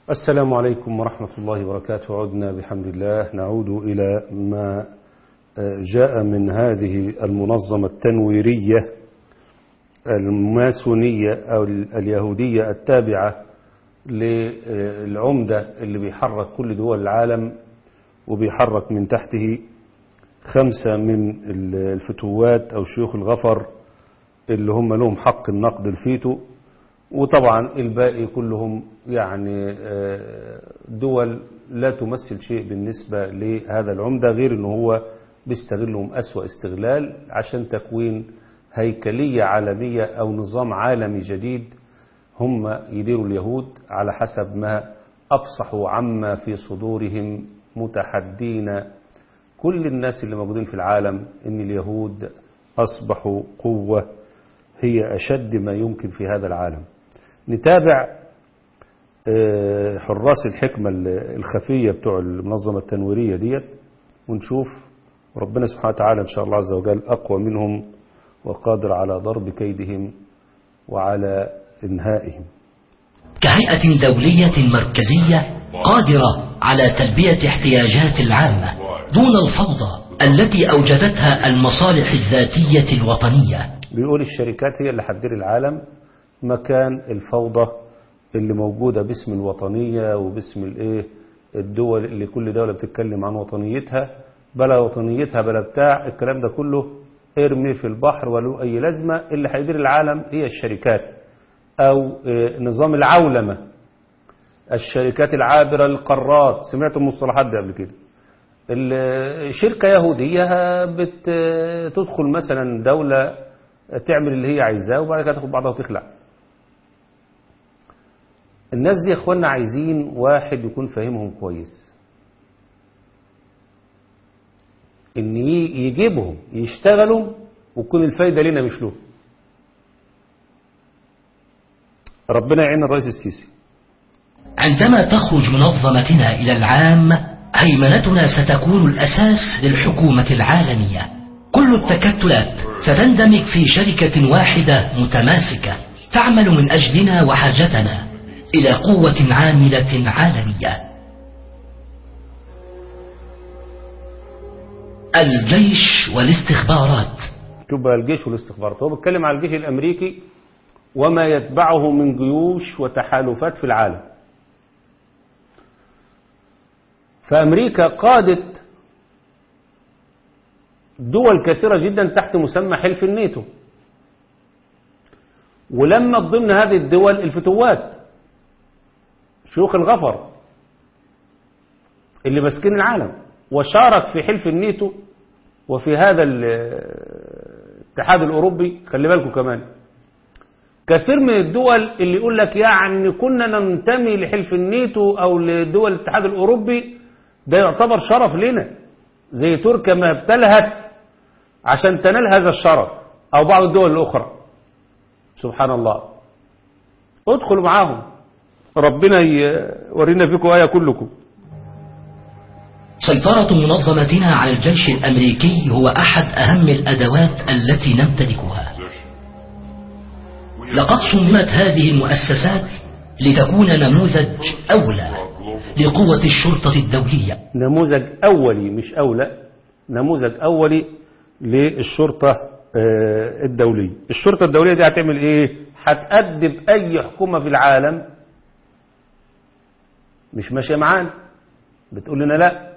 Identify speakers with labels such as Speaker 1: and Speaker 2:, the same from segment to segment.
Speaker 1: السلام عليكم ورحمة الله وبركاته عدنا بحمد الله نعود إلى ما جاء من هذه المنظمة التنويرية الماسونية أو اليهودية التابعة للعمدة اللي بيحرك كل دول العالم وبيحرك من تحته خمسة من الفتوات أو شيوخ الغفر اللي هم لهم حق النقد الفيتو وطبعا الباقي كلهم يعني دول لا تمثل شيء بالنسبة لهذا العمدة غير انه هو بيستغلهم أسوأ استغلال عشان تكوين هيكلية عالمية أو نظام عالمي جديد هم يديروا اليهود على حسب ما أفصحوا عما في صدورهم متحدين كل الناس اللي موجودين في العالم ان اليهود أصبحوا قوة هي أشد ما يمكن في هذا العالم نتابع حراس الحكمة الخفية بتوع المنظمة التنويرية ديت ونشوف ربنا سبحانه وتعالى إن شاء الله عز وجل أقوى منهم وقادر على ضرب كيدهم وعلى إنهائهم
Speaker 2: كهيئة دولية مركزية قادرة على تلبية احتياجات العامة دون الفوضى التي أوجدتها المصالح الذاتية الوطنية
Speaker 1: بيقول الشركات هي اللي هتدير العالم مكان الفوضى اللي موجودة باسم الوطنية وباسم الايه الدول اللي كل دولة بتتكلم عن وطنيتها بلا وطنيتها بلا بتاع الكلام ده كله ارمي في البحر ولو اي لازمة اللي هيدير العالم هي الشركات او نظام العولمة الشركات العابرة للقارات سمعتوا المصطلحات دي قبل كده الشركة يهودية بتدخل مثلا دولة تعمل اللي هي عايزاه وبعد كده تاخد بعضها وتخلع الناس دي يا اخوانا عايزين واحد يكون فاهمهم كويس ان يجيبهم يشتغلوا وتكون الفايدة لنا مش له ربنا يعين الرئيس السيسي
Speaker 2: عندما تخرج منظمتنا إلى العام هيمنتنا ستكون الأساس للحكومة العالمية كل التكتلات ستندمج في شركة واحدة متماسكة تعمل من أجلنا وحاجتنا إلى قوة عاملة عالمية الجيش والاستخبارات
Speaker 1: تبقى الجيش والاستخبارات هو بيتكلم على الجيش الأمريكي وما يتبعه من جيوش وتحالفات في العالم فأمريكا قادت دول كثيرة جدا تحت مسمى حلف الناتو ولما ضمن هذه الدول الفتوات شيوخ الغفر اللي ماسكين العالم وشارك في حلف الناتو وفي هذا الاتحاد الأوروبي خلي بالكم كمان كثير من الدول اللي يقول لك يعني كنا ننتمي لحلف الناتو أو لدول الاتحاد الأوروبي ده يعتبر شرف لنا زي تركيا ما ابتلهت عشان تنال هذا الشرف أو بعض الدول الأخرى سبحان الله ادخلوا معاهم ربنا يورينا فيكم آية كلكم
Speaker 2: سيطرة منظمتنا على الجيش الأمريكي هو أحد أهم الأدوات التي نمتلكها لقد صممت هذه المؤسسات لتكون نموذج أولى لقوة الشرطة الدولية
Speaker 1: نموذج أولي مش أولى نموذج أولي للشرطة الدولية الشرطة الدولية دي هتعمل ايه هتأدب اي حكومة في العالم مش ماشية معانا بتقول لنا لا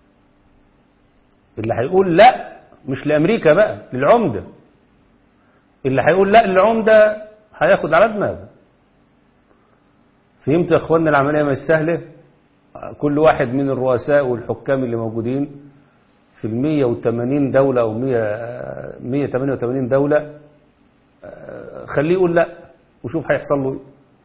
Speaker 1: اللي هيقول لا مش لأمريكا بقى للعمدة اللي هيقول لا للعمدة هياخد على دماغه فهمت يا اخوانا العملية مش سهلة كل واحد من الرؤساء والحكام اللي موجودين في ال 180 دولة أو 100 188 دولة خليه يقول لا وشوف هيحصل له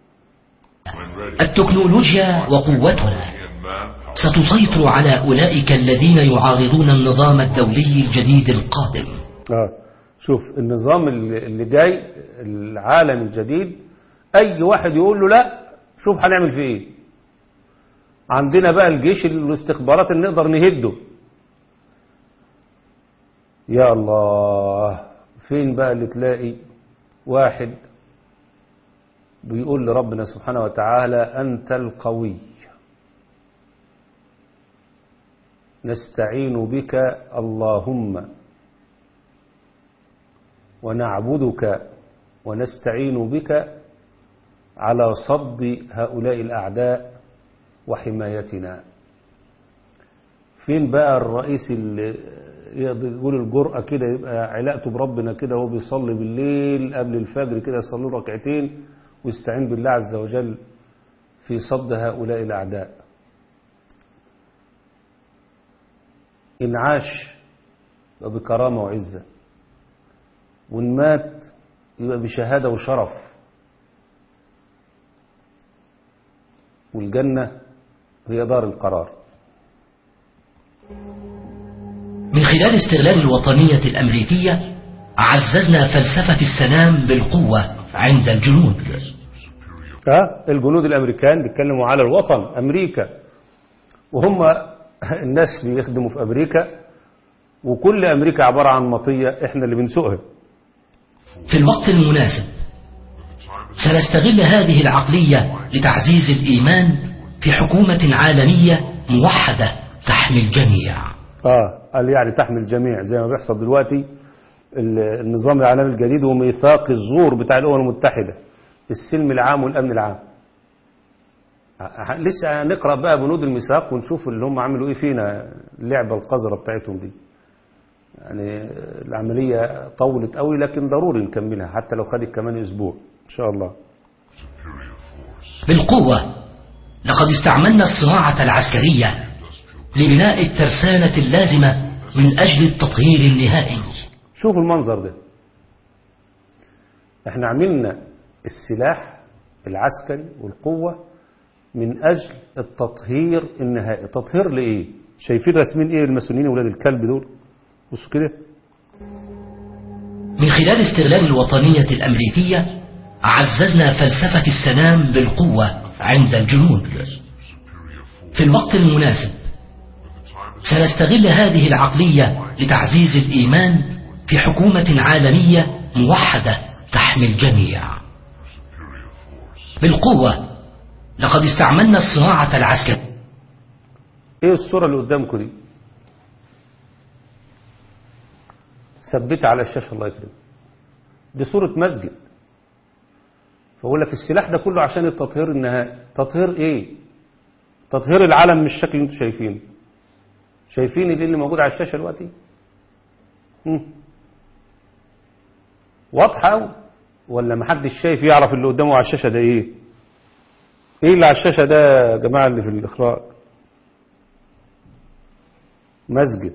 Speaker 2: التكنولوجيا وقوتنا ستسيطر على أولئك الذين يعارضون النظام الدولي الجديد القادم
Speaker 1: آه. شوف النظام اللي جاي العالم الجديد أي واحد يقول له لا شوف هنعمل فيه ايه عندنا بقى الجيش الاستخبارات اللي نقدر نهده يا الله فين بقى اللي تلاقي واحد بيقول لربنا سبحانه وتعالى أنت القوي نستعين بك اللهم ونعبدك ونستعين بك على صد هؤلاء الأعداء وحمايتنا فين بقى الرئيس اللي يقول الجرأة كده يبقى علاقته بربنا كده وهو بيصلي بالليل قبل الفجر كده يصلي له ركعتين ويستعين بالله عز وجل في صد هؤلاء الأعداء إن عاش يبقى بكرامة وعزة وإن مات يبقى بشهادة وشرف والجنة هي دار القرار
Speaker 2: من خلال استغلال الوطنية الأمريكية عززنا فلسفة السلام بالقوة عند الجنود
Speaker 1: ها الجنود الامريكان بيتكلموا على الوطن امريكا وهم الناس بيخدموا في امريكا وكل امريكا عباره عن مطيه احنا اللي بنسوقها
Speaker 2: في الوقت المناسب سنستغل هذه العقلية لتعزيز الإيمان في حكومة عالمية موحدة تحمي الجميع
Speaker 1: اه قال يعني تحمل الجميع زي ما بيحصل دلوقتي ال- النظام العالمي الجديد وميثاق الزور بتاع الامم المتحده السلم العام والامن العام ه- لسه هنقرا بقى بنود الميثاق ونشوف اللي هم عملوا ايه فينا اللعبه القذره بتاعتهم دي يعني العمليه طولت قوي لكن ضروري نكملها حتى لو خدت كمان اسبوع ان شاء الله
Speaker 2: بالقوة لقد استعملنا الصناعة العسكرية لبناء الترسانة اللازمة من أجل التطهير النهائي
Speaker 1: شوفوا المنظر ده احنا عملنا السلاح العسكري والقوة من أجل التطهير النهائي تطهير لإيه شايفين رسمين إيه الماسونيين ولاد الكلب دول بصوا كده
Speaker 2: من خلال استغلال الوطنية الأمريكية عززنا فلسفة السلام بالقوة عند الجنود في الوقت المناسب سنستغل هذه العقلية لتعزيز الإيمان في حكومة عالمية موحدة تحمي الجميع بالقوة لقد استعملنا الصناعة العسكرية
Speaker 1: إيه الصورة اللي قدامكم دي ثبتها على الشاشة الله يكرمك دي صورة مسجد فأقول لك السلاح ده كله عشان التطهير النهائي تطهير إيه تطهير العالم مش الشكل اللي انتوا شايفينه شايفين اللي, اللي موجود على الشاشة دلوقتي مم. واضحة أوي ولا محدش شايف يعرف اللي قدامه على الشاشة ده إيه إيه اللي على الشاشة ده يا جماعة اللي في الإخراج مسجد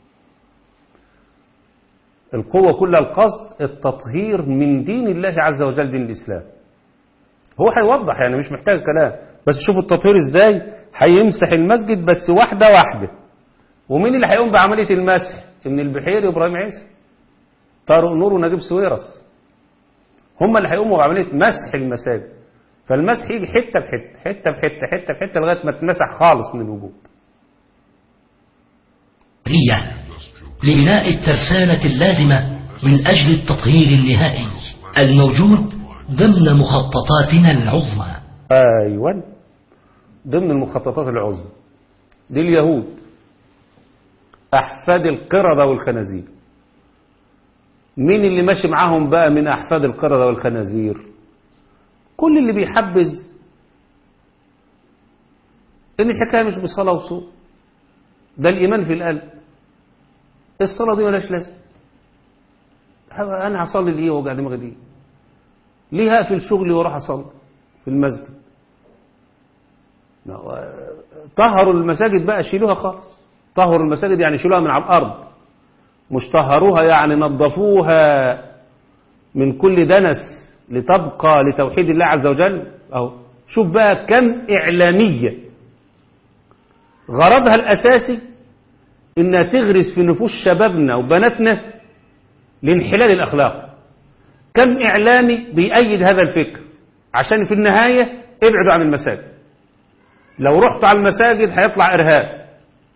Speaker 1: القوة كلها القصد التطهير من دين الله عز وجل دين الإسلام هو هيوضح يعني مش محتاج كلام بس شوفوا التطهير ازاي هيمسح المسجد بس واحدة واحدة ومين اللي هيقوم بعملية المسح ابن البحيري وابراهيم عيسى طارق نور ونجيب سويرس هم اللي هيقوموا بعملية مسح المساجد فالمسح يجي حتة بحتة حتة بحتة حتة بحتة لغاية ما تمسح خالص من الوجود
Speaker 2: لبناء الترسانة اللازمة من أجل التطهير النهائي الموجود ضمن مخططاتنا العظمى
Speaker 1: ايوه ضمن المخططات العظمى دي اليهود احفاد القردة والخنازير مين اللي ماشي معاهم بقى من احفاد القردة والخنازير كل اللي بيحبذ ان الحكايه مش بصلاه وصوم ده الايمان في القلب الصلاه دي ملهاش لازمه انا هصلي ليه وجع دماغي دي ليه هقفل شغلي واروح اصلي في المسجد طهروا المساجد بقى شيلوها خالص طهروا المساجد يعني شيلوها من على الارض مش طهروها يعني نظفوها من كل دنس لتبقى لتوحيد الله عز وجل اهو شوف بقى كم اعلاميه غرضها الاساسي انها تغرس في نفوس شبابنا وبناتنا لانحلال الاخلاق كم اعلامي بيأيد هذا الفكر عشان في النهايه ابعدوا عن المساجد لو رحت على المساجد هيطلع ارهاب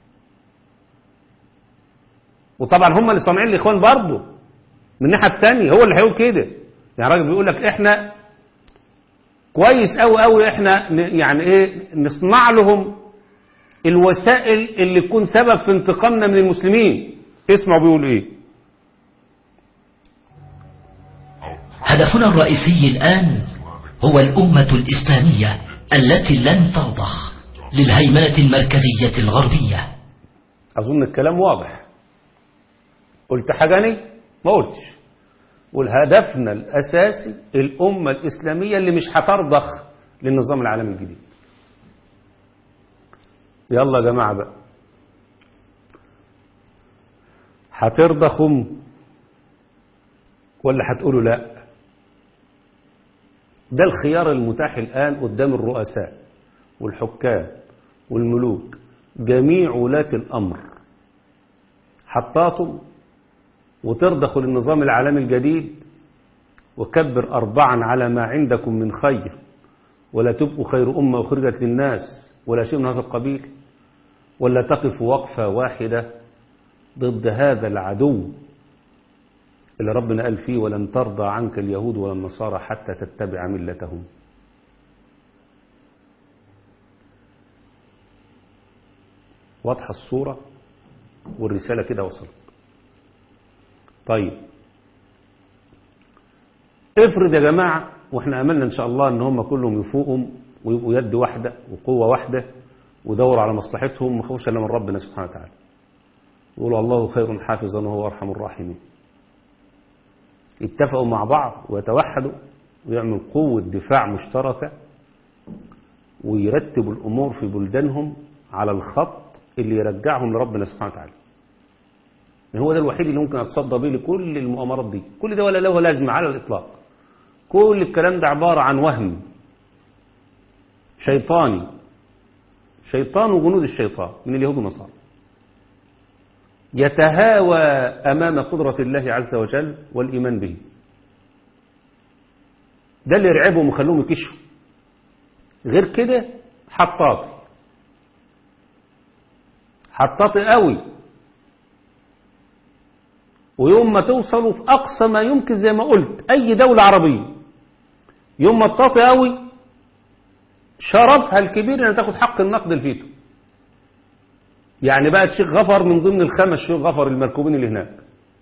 Speaker 1: وطبعا هم اللي صانعين الاخوان برضه من الناحيه الثانيه هو اللي هيقول كده يعني راجل بيقول لك احنا كويس قوي قوي احنا ن- يعني ايه نصنع لهم الوسائل اللي تكون سبب في انتقامنا من المسلمين اسمعوا بيقول ايه
Speaker 2: هدفنا الرئيسي الآن هو الأمة الإسلامية التي لن ترضخ للهيمنة المركزية الغربية
Speaker 1: اظن الكلام واضح قلت حاجة أنا ما قلتش والهدفنا الاساسي الامة الاسلامية اللي مش هترضخ للنظام العالمي الجديد يلا يا جماعة بقى هترضخم ولا هتقولوا لا ده الخيار المتاح الآن قدام الرؤساء والحكام والملوك جميع ولاة الأمر حطاطم وترضخوا للنظام العالمي الجديد وكبر أربعا على ما عندكم من خير ولا تبقوا خير أمة أخرجت للناس ولا شيء من هذا القبيل ولا تقف وقفة واحدة ضد هذا العدو اللي ربنا قال فيه ولن ترضى عنك اليهود ولا النصارى حتى تتبع ملتهم واضحة الصورة والرسالة كده وصلت طيب افرض يا جماعة واحنا املنا ان شاء الله ان هم كلهم يفوقهم ويبقوا يد واحدة وقوة واحدة ودوروا على مصلحتهم ما خوش الا من ربنا سبحانه وتعالى يقولوا الله خير حافظا وهو ارحم الراحمين اتفقوا مع بعض ويتوحدوا ويعملوا قوة دفاع مشتركة ويرتبوا الأمور في بلدانهم على الخط اللي يرجعهم لربنا سبحانه وتعالى يعني هو ده الوحيد اللي ممكن أتصدى به لكل المؤامرات دي كل ده ولا له لازمة على الإطلاق كل الكلام ده عبارة عن وهم شيطاني شيطان وجنود الشيطان من اليهود والنصارى يتهاوى أمام قدرة الله عز وجل والإيمان به ده اللي يرعبهم وخلوهم يكشفوا غير كده حطاطي حطاطي قوي ويوم ما توصلوا في أقصى ما يمكن زي ما قلت أي دولة عربية يوم ما تطاطي قوي شرفها الكبير أن تاخد حق النقد الفيتو يعني بقى شيخ غفر من ضمن الخمس شيخ غفر المركوبين اللي هناك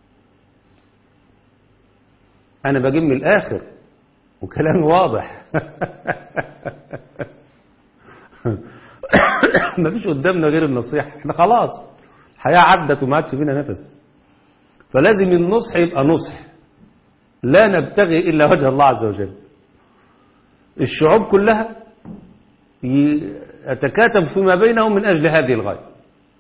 Speaker 1: أنا بجيب من الآخر وكلامي واضح مفيش قدامنا غير النصيحة احنا خلاص الحياة عدت وما عادش فينا نفس فلازم النصح يبقى نصح لا نبتغي إلا وجه الله عز وجل الشعوب كلها يتكاتب فيما بينهم من أجل هذه الغاية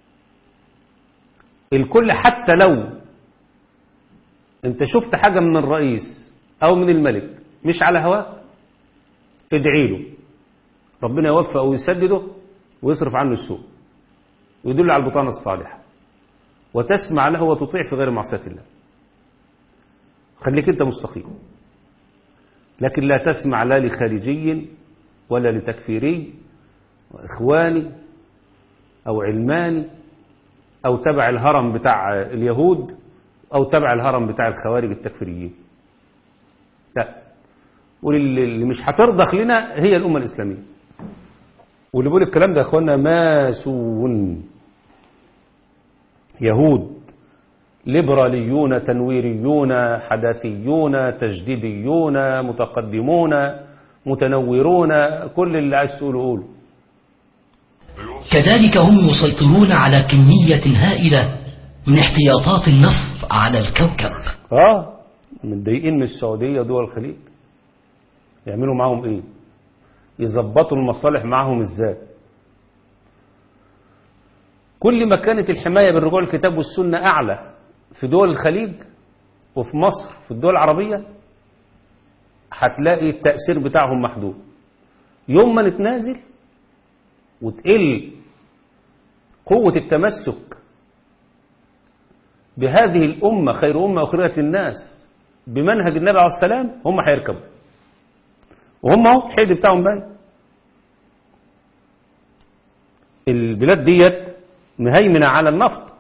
Speaker 1: الكل حتى لو انت شفت حاجة من الرئيس أو من الملك مش على هواك ادعي له ربنا يوفقه ويسدده ويصرف عنه السوء ويدل على البطانة الصالحة وتسمع له وتطيع في غير معصية الله خليك انت مستقيم لكن لا تسمع لا لخارجي ولا لتكفيري وإخواني أو علماني أو تبع الهرم بتاع اليهود أو تبع الهرم بتاع الخوارج التكفيريين لا واللي مش هترضخ لنا هي الأمة الإسلامية واللي بيقول الكلام ده يا أخوانا ماسون يهود ليبراليون تنويريون حداثيون تجديديون متقدمون متنورون كل اللي عايز تقوله قوله
Speaker 2: كذلك هم يسيطرون على كمية هائلة من احتياطات النفط على الكوكب
Speaker 1: اه متضايقين من السعودية ودول الخليج يعملوا معاهم ايه يظبطوا المصالح معاهم ازاي كل ما كانت الحماية بالرجوع الكتاب والسنة أعلى في دول الخليج وفي مصر في الدول العربية هتلاقي التأثير بتاعهم محدود يوم ما نتنازل وتقل قوة التمسك بهذه الأمة خير أمة أخرجت للناس بمنهج النبي عليه السلام هم هيركبوا وهم اهو الحيد بتاعهم باين البلاد ديت مهيمنة على النفط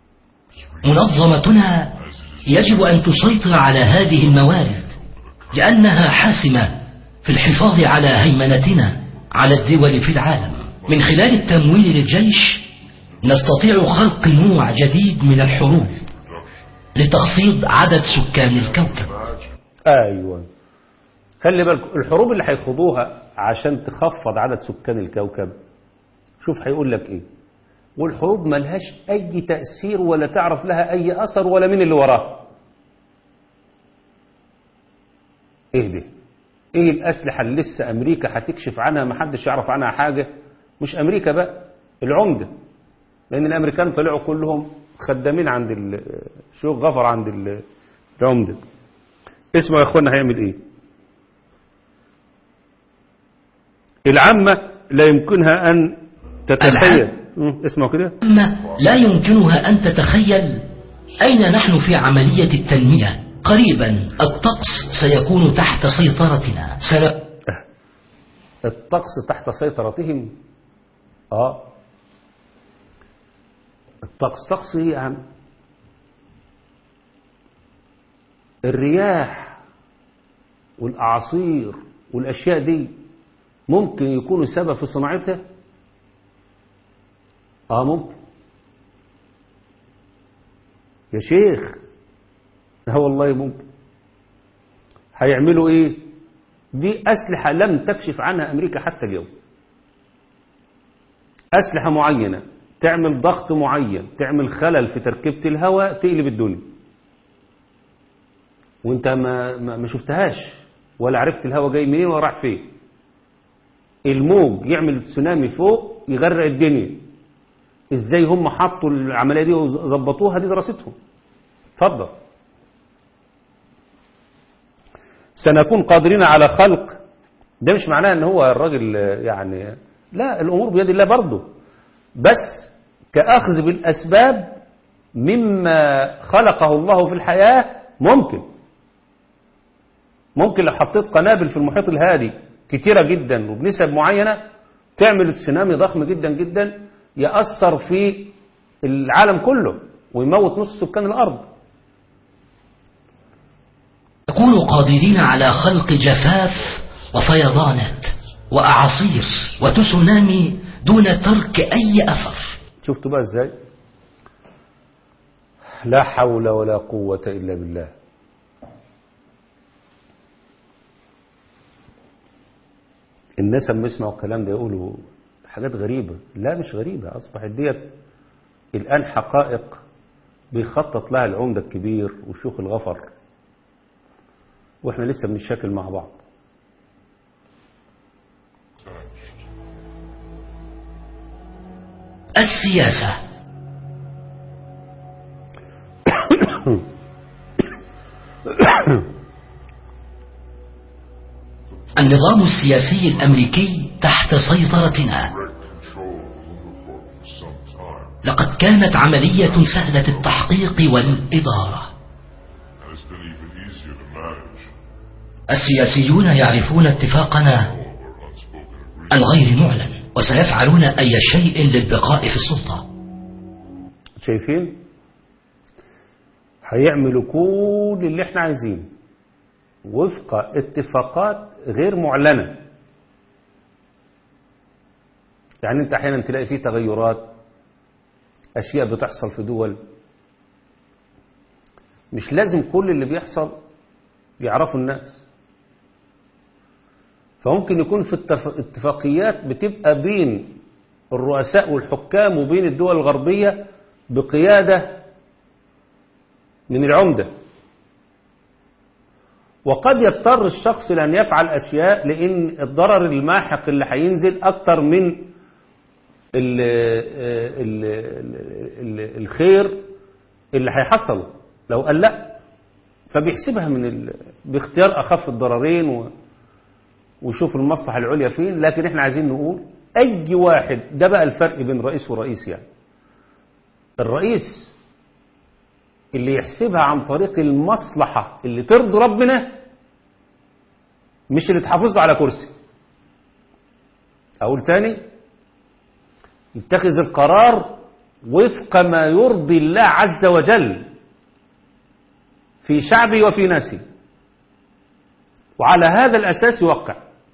Speaker 2: منظمتنا يجب أن تسيطر على هذه الموارد لأنها حاسمة في في الحفاظ على هيمنتنا على الدول في العالم من خلال التمويل للجيش نستطيع خلق نوع جديد من الحروب لتخفيض عدد سكان الكوكب
Speaker 1: ايوه خلي بالك الحروب اللي هيخوضوها عشان تخفض عدد سكان الكوكب شوف هيقول لك ايه والحروب ملهاش اي تأثير ولا تعرف لها اي اثر ولا مين اللي وراها ايه ده ايه الاسلحة اللي لسه امريكا هتكشف عنها محدش يعرف عنها حاجة مش امريكا بقى العمدة لان الامريكان طلعوا كلهم خدامين عند الشيوخ غفر عند ال- العمدة اسمه يا اخوانا هيعمل ايه العامة لا يمكنها ان تتخيل مم، اسمعوا كده
Speaker 2: أما لا يمكنها أن تتخيل أين نحن في عملية التنمية قريبا الطقس سيكون تحت سيطرتنا سن...
Speaker 1: الطقس تحت سيطرتهم اه الطقس طقس ايه يا عم الرياح والاعاصير والاشياء دي ممكن يكونوا سبب في صناعتها اه ممكن يا شيخ اه والله ممكن هيعملوا ايه دي أسلحة لم تكشف عنها أمريكا حتى اليوم أسلحة معينة تعمل ضغط معين تعمل خلل في تركيبة الهواء تقلب الدنيا وانت ما, ما, ما شفتهاش ولا عرفت الهواء جاي منين وراح فين الموج يعمل تسونامي فوق يغرق الدنيا ازاي هم حطوا العملية دي وظبطوها دي دراستهم اتفضل سنكون قادرين على خلق ده مش معناه ان هو الراجل يعني لا الامور بيد الله برضه بس كاخذ بالاسباب مما خلقه الله في الحياه ممكن ممكن لو حطيت قنابل في المحيط الهادي كتيره جدا وبنسب معينه تعمل تسونامي ضخم جدا جدا ياثر في العالم كله ويموت نص سكان الارض
Speaker 2: نكون قادرين على خلق جفاف وفيضانات وأعاصير وتسونامي دون ترك أي أثر
Speaker 1: شفتوا بقى ازاي لا حول ولا قوة إلا بالله الناس لما يسمعوا الكلام ده يقولوا حاجات غريبة لا مش غريبة أصبحت ديت الآن حقائق بيخطط لها العمدة الكبير وشيوخ الغفر واحنا لسه بنشكل مع بعض
Speaker 2: السياسة النظام السياسي الأمريكي تحت سيطرتنا
Speaker 3: direct control of Lunapark for some time.
Speaker 2: لقد كانت عملية سهلة التحقيق والإدارة
Speaker 3: And it's been even easier to manage.
Speaker 2: السياسيون يعرفون اتفاقنا
Speaker 3: All of our unspoken agreements.
Speaker 2: الغير معلن وسيفعلون أي شيء للبقاء في السلطة
Speaker 1: شايفين هيعملوا كل اللي احنا عايزينه وفق اتفاقات غير معلنة يعني انت احيانا تلاقي فيه تغيرات اشياء بتحصل في دول مش لازم كل اللي بيحصل يعرفوا الناس فممكن يكون في التف- اتفاقيات بتبقى بين الرؤساء والحكام وبين الدول الغربية بقيادة من العمدة وقد يضطر الشخص لأن يفعل أشياء لأن الضرر الماحق اللي هينزل أكتر من ال ال ال الخير اللي هيحصله لو قال لا فبيحسبها من ال... باختيار أخف الضررين و... ويشوف المصلحة العليا فين لكن احنا عايزين نقول أي واحد ده بقى الفرق بين رئيس ورئيس يعني الرئيس اللي يحسبها عن طريق المصلحة اللي ترضي ربنا مش اللي تحافظ له على كرسي أقول تاني يتخذ القرار وفق ما يرضي الله عز وجل في شعبه وفي ناسه وعلى هذا الأساس يوقع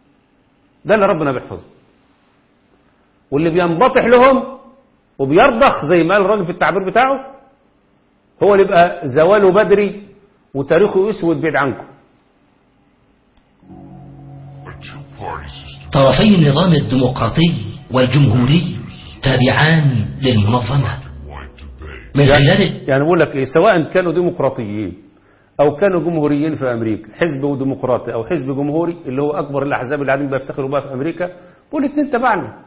Speaker 1: ده اللي ربنا بيحفظه واللي بينبطح لهم وبيرضخ زي ما قال الراجل في التعبير بتاعه هو اللي يبقى زواله بدري وتاريخه اسود بعيد عنكم
Speaker 3: A two-party system
Speaker 2: طرفي النظام الديمقراطي والجمهوري تابعان للمنظمة
Speaker 3: white to bay.
Speaker 2: من خلال
Speaker 1: يعني بقول لك ايه سواء كانوا ديمقراطيين او كانوا جمهوريين في امريكا حزب ديمقراطي او حزب جمهوري اللي هو اكبر الاحزاب اللي قاعدين بيفتخروا بها في امريكا بقول الاثنين تبعنا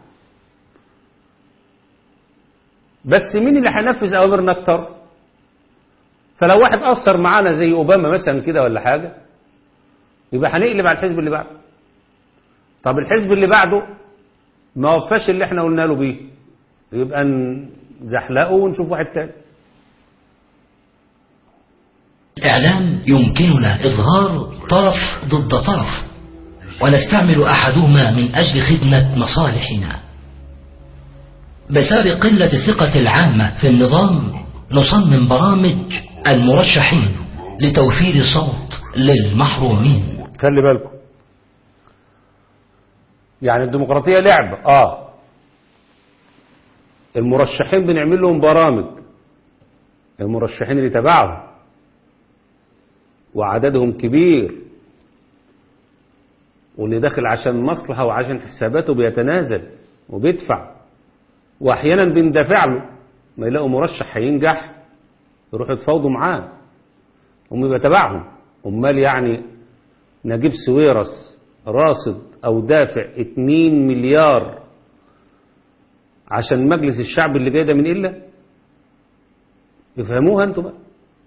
Speaker 1: بس مين اللي هينفذ اوامرنا اكتر فلو واحد اثر معانا زي اوباما مثلا كده ولا حاجه يبقى هنقلب على الحزب اللي بعده طب الحزب اللي بعده ما وفاش اللي احنا قلنا له بيه يبقى نزحلقه ونشوف واحد تاني
Speaker 2: الإعلام يمكننا إظهار طرف ضد طرف ونستعمل أحدهما من أجل خدمة مصالحنا بسبب قلة الثقة العامة في النظام نصمم برامج المرشحين لتوفير صوت للمحرومين
Speaker 1: خلي بالكم يعني الديمقراطية لعبة اه المرشحين بنعمل لهم برامج المرشحين اللي تبعهم وعددهم كبير واللي داخل عشان مصلحة وعشان حساباته بيتنازل وبيدفع واحيانا بندافع له ما يلاقوا مرشح هينجح يروحوا يتفاوضوا معاه هم يبقى تبعهم امال يعني نجيب سويرس راصد او دافع 2 مليار عشان مجلس الشعب اللي جاي ده من الا افهموها انتوا بقى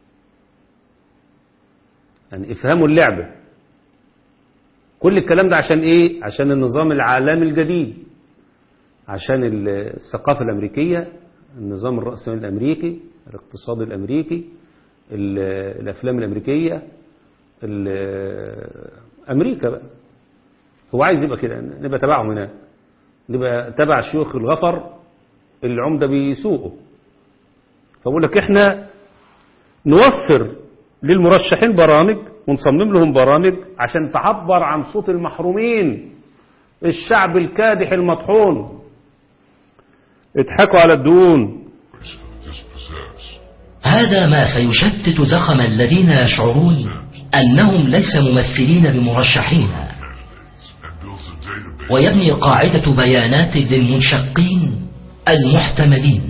Speaker 1: يعني افهموا اللعبة كل الكلام ده عشان ايه عشان النظام العالمي الجديد عشان الثقافة الامريكية النظام الرأسمالي الامريكي الاقتصاد الامريكي ال- الافلام الامريكية ال- امريكا بقى هو عايز يبقى كده نبقى تبعهم هناك نبقى تبع شيوخ الغفر اللي العمدة بيسوقوا فبقول لك احنا نوفر للمرشحين برامج ونصمم لهم برامج عشان تعبر عن صوت المحرومين الشعب الكادح المطحون اضحكوا على الدهون
Speaker 3: dispossess.
Speaker 2: هذا ما سيشتت زخم الذين يشعرون أنهم ليس ممثلين بمرشحين
Speaker 3: and builds a database
Speaker 2: ويبني قاعدة بيانات للمنشقين المحتملين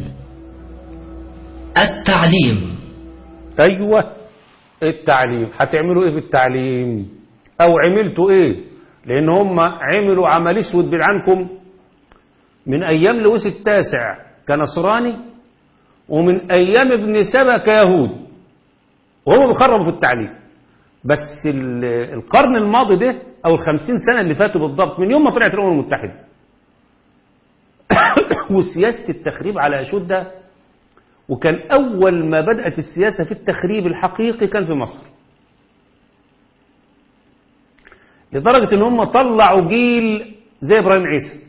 Speaker 2: التعليم
Speaker 1: ايوه التعليم هتعملوا ايه في التعليم او عملتوا ايه لان هم عملوا عمل اسود بعيد عنكم من ايام لويس التاسع كنصراني ومن ايام ابن سبا كيهودي وهم بيخربوا في التعليم بس ال- القرن الماضي ده او الخمسين سنة اللي فاتوا بالضبط من يوم ما طلعت الامم المتحدة وسياسة التخريب على أشدها وكان أول ما بدأت السياسة في التخريب الحقيقي كان في مصر لدرجة ان هم طلعوا جيل زي ابراهيم عيسى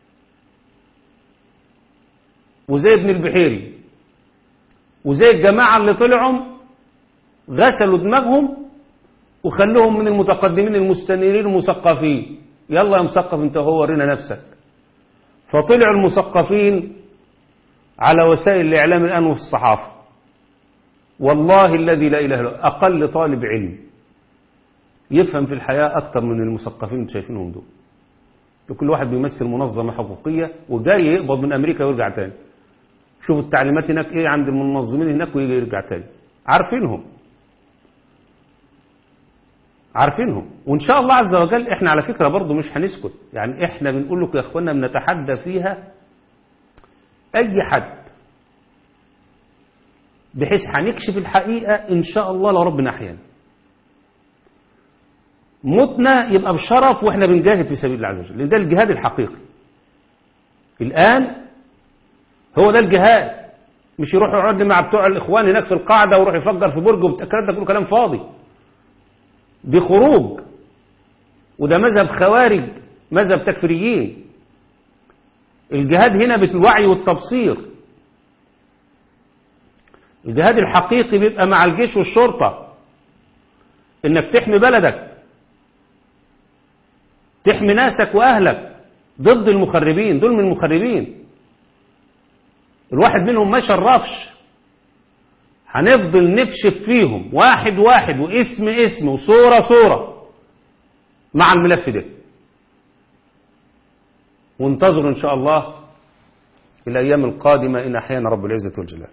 Speaker 1: وزي ابن البحيري وزي الجماعة اللي طلعوا غسلوا دماغهم وخلوهم من المتقدمين المستنيرين المثقفين يلا يا مثقف انت هو ورينا نفسك فطلعوا المثقفين على وسائل الإعلام الآن وفي الصحافة والله الذي لا إله إلا هو أقل طالب علم يفهم في الحياة أكتر من المثقفين اللي شايفينهم دول كل واحد بيمثل منظمة حقوقية وجاي يقبض من أمريكا ويرجع تاني شوف التعليمات هناك إيه عند المنظمين هناك ويجي يرجع تاني عارفينهم عارفينهم وإن شاء الله عز وجل إحنا على فكرة برضو مش هنسكت يعني إحنا بنقول لكم يا إخوانا بنتحدى فيها أي حد بحيث هنكشف الحقيقة إن شاء الله لو ربنا أحيانا متنا يبقى بشرف وإحنا بنجاهد في سبيل الله عز وجل لأن ده الجهاد الحقيقي الآن هو ده الجهاد مش يروح يقعد مع بتوع الإخوان هناك في القاعدة ويروح يفجر في برج والكلام ده كله كلام فاضي دي خروج وده مذهب خوارج مذهب تكفيريين الجهاد هنا بالوعي والتبصير الجهاد الحقيقي بيبقى مع الجيش والشرطة انك تحمي بلدك تحمي ناسك وأهلك ضد المخربين دول من المخربين الواحد منهم ما شرفش هنفضل نكشف فيهم واحد واحد واسم اسم وصورة صورة مع الملف ده وانتظروا إن شاء الله الأيام القادمة إن أحيانا رب العزة والجلال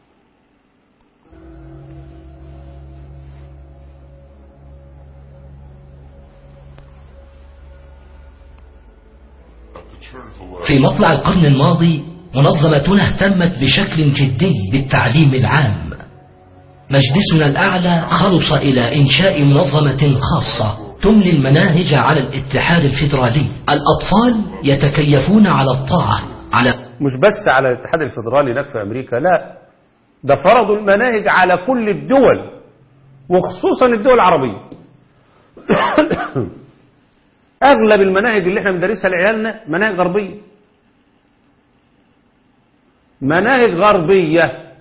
Speaker 3: At the turn of the left,
Speaker 2: في مطلع القرن الماضي منظمتنا اهتمت بشكل جدي بالتعليم العام مجلسنا الأعلى خلص إلى إنشاء منظمة خاصة تملي المناهج على الاتحاد الفيدرالي الأطفال يتكيفون على الطاعة على
Speaker 1: مش بس على الاتحاد الفيدرالي هناك في أمريكا لا ده فرضوا المناهج على كل الدول وخصوصا الدول العربية أغلب المناهج اللي احنا بندرسها لعيالنا مناهج غربية مناهج غربية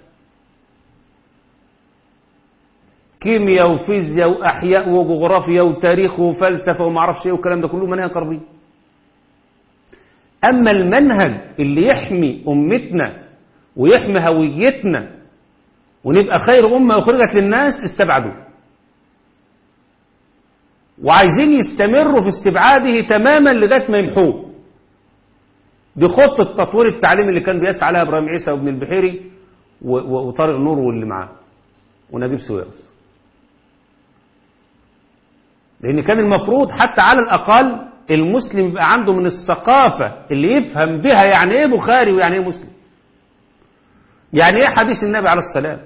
Speaker 1: كيمياء وفيزياء وأحياء وجغرافيا وتاريخ وفلسفة ومعرفش ايه والكلام ده كله مناهج غربية أما المنهج اللي يحمي أمتنا ويحمي هويتنا ونبقى خير أمة أخرجت للناس استبعدوه وعايزين يستمروا في استبعاده تماما لغاية ما يمحوه دي خطة تطوير التعليم اللي كان بيسعى لها إبراهيم عيسى وابن البحيري و- و- وطارق نور واللي معاه ونجيب سويرس لأن كان المفروض حتى على الأقل المسلم يبقى عنده من الثقافة اللي يفهم بها يعني إيه بخاري ويعني إيه مسلم يعني إيه حديث النبي عليه السلام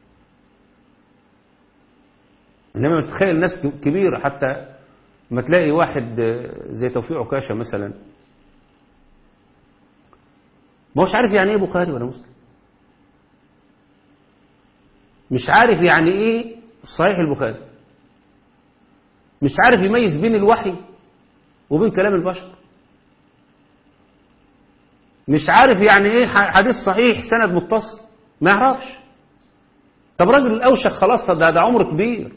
Speaker 1: إنما بتخيل ناس كبيرة حتى ما تلاقي واحد زي توفيق عكاشة مثلا ما هوش عارف يعني إيه بخاري ولا مسلم مش عارف يعني إيه صحيح البخاري مش عارف يميز بين الوحي وبين كلام البشر مش عارف يعني ايه حديث صحيح سند متصل ما يعرفش طب راجل الاوشك خلاص ده ده عمر كبير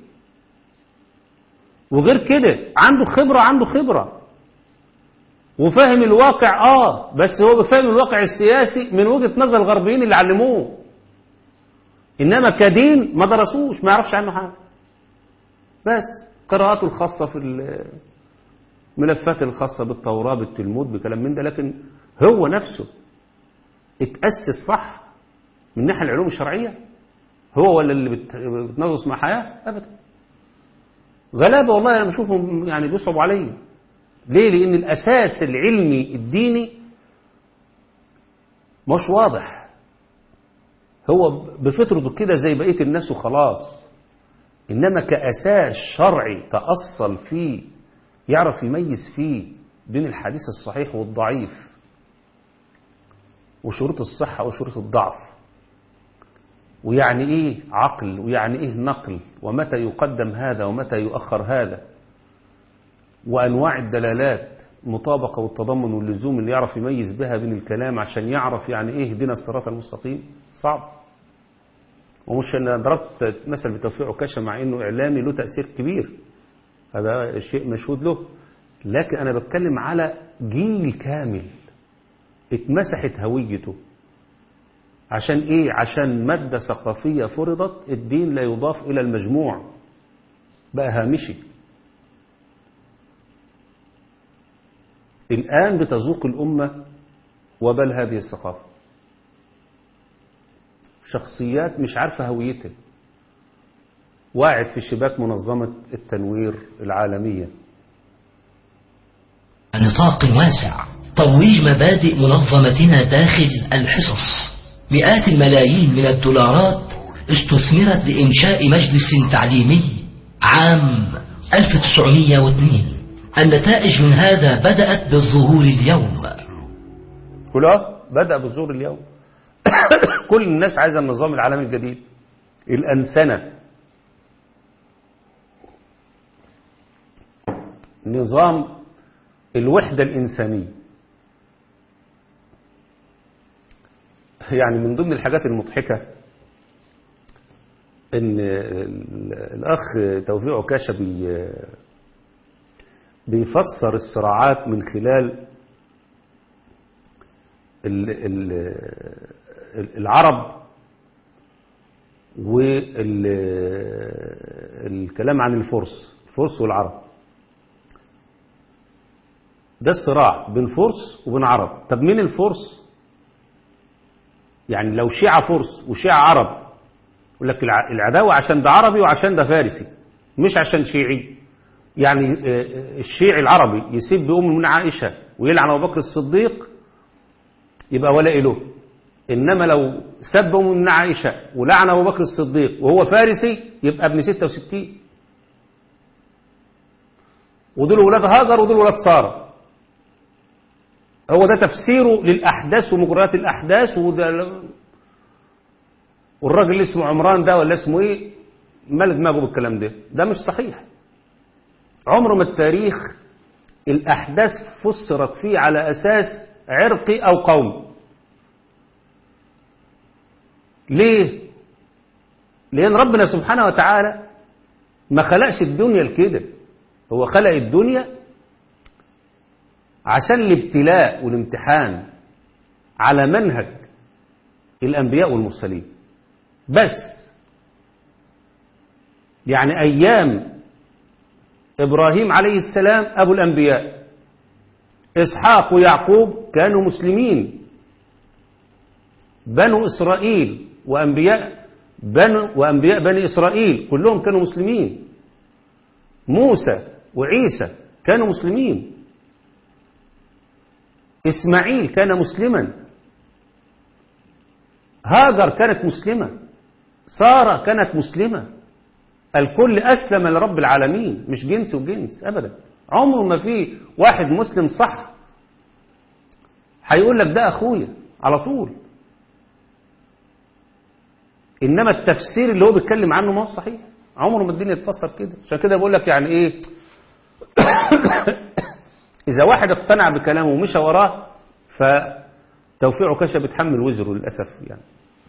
Speaker 1: وغير كده عنده خبرة عنده خبرة وفاهم الواقع اه بس هو فاهم الواقع السياسي من وجهة نظر الغربيين اللي علموه انما كدين ما درسوش ما يعرفش عنه حاجة بس قراءاته الخاصة في الملفات الخاصة بالتوراة بالتلمود بكلام من ده لكن هو نفسه اتأسس صح من ناحية العلوم الشرعية هو ولا اللي بت- بتنغص مع حياة أبدا غلابة والله أنا بشوفهم يعني بيصعبوا عليا ليه لأن الأساس العلمي الديني مش واضح هو بفطرته كده زي بقية الناس وخلاص إنما كأساس شرعي تأصل فيه يعرف يميز فيه بين الحديث الصحيح والضعيف وشروط الصحة وشروط الضعف ويعني إيه عقل ويعني إيه نقل ومتى يقدم هذا ومتى يؤخر هذا وأنواع الدلالات مطابقة والتضمن واللزوم اللي يعرف يميز بها بين الكلام عشان يعرف يعني إيه دين الصراط المستقيم صعب ومش أنا ضربت مثل بتوفيق عكاشة مع إنه إعلامي له تأثير كبير هذا شيء مشهود له لكن أنا بتكلم على جيل كامل اتمسحت هويته عشان ايه عشان مادة ثقافية فرضت الدين لا يضاف الى المجموع بقى هامشي الآن بتذوق الأمة وبل هذه الثقافة شخصيات مش عارفة هويتها واعد في شباك منظمة التنوير العالمية
Speaker 2: نطاق واسع ترويج مبادئ منظمتنا داخل الحصص مئات الملايين من الدولارات استثمرت لإنشاء مجلس تعليمي عام 1902 النتائج من هذا بدأت بالظهور اليوم
Speaker 1: كلها بدأ بالظهور اليوم كل الناس عايزة النظام العالمي الجديد الأنسنة نظام الوحدة الإنسانية يعني من ضمن الحاجات المضحكة ان ال- الاخ توفيق عكاشة بي بيفسر الصراعات من خلال ال ال ال- العرب والكلام عن الفرس الفرس والعرب ده الصراع بين فرس وبين عرب طب مين الفرس يعني لو شيعة فرس وشيعة عرب يقول لك الع- العداوة عشان ده عربي وعشان ده فارسي مش عشان شيعي يعني آه، آه، الشيعي العربي يسب أم من عائشة ويلعن أبو بكر الصديق يبقى ولا له إنما لو سب أم من عائشة ولعن أبو بكر الصديق وهو فارسي يبقى ابن 66 ودول ولاد هاجر ودول ولاد سارة هو ده تفسيره للأحداث ومجريات الأحداث وده والراجل اللي اسمه عمران ده ولا اسمه ايه مال دماغه بالكلام ده ده مش صحيح عمر ما التاريخ الأحداث فسرت فيه على أساس عرقي أو قومي ليه لأن ربنا سبحانه وتعالى ما خلقش الدنيا لكده هو خلق الدنيا عشان الابتلاء والامتحان على منهج الأنبياء والمرسلين بس يعني أيام إبراهيم عليه السلام أبو الأنبياء إسحاق ويعقوب كانوا مسلمين بنو إسرائيل وأنبياء بنو وأنبياء بني إسرائيل كلهم كانوا مسلمين موسى وعيسى كانوا مسلمين إسماعيل كان مسلما هاجر كانت مسلمة سارة كانت مسلمة الكل أسلم لرب العالمين مش جنس وجنس أبدا عمره ما في واحد مسلم صح هيقول لك ده أخويا على طول إنما التفسير اللي هو بيتكلم عنه ما هو صحيح عمره ما الدنيا تفسر كده عشان كده بقول لك يعني إيه إذا واحد اقتنع بكلامه ومشى وراه فتوفيق عكاشة بتحمل وزره للأسف يعني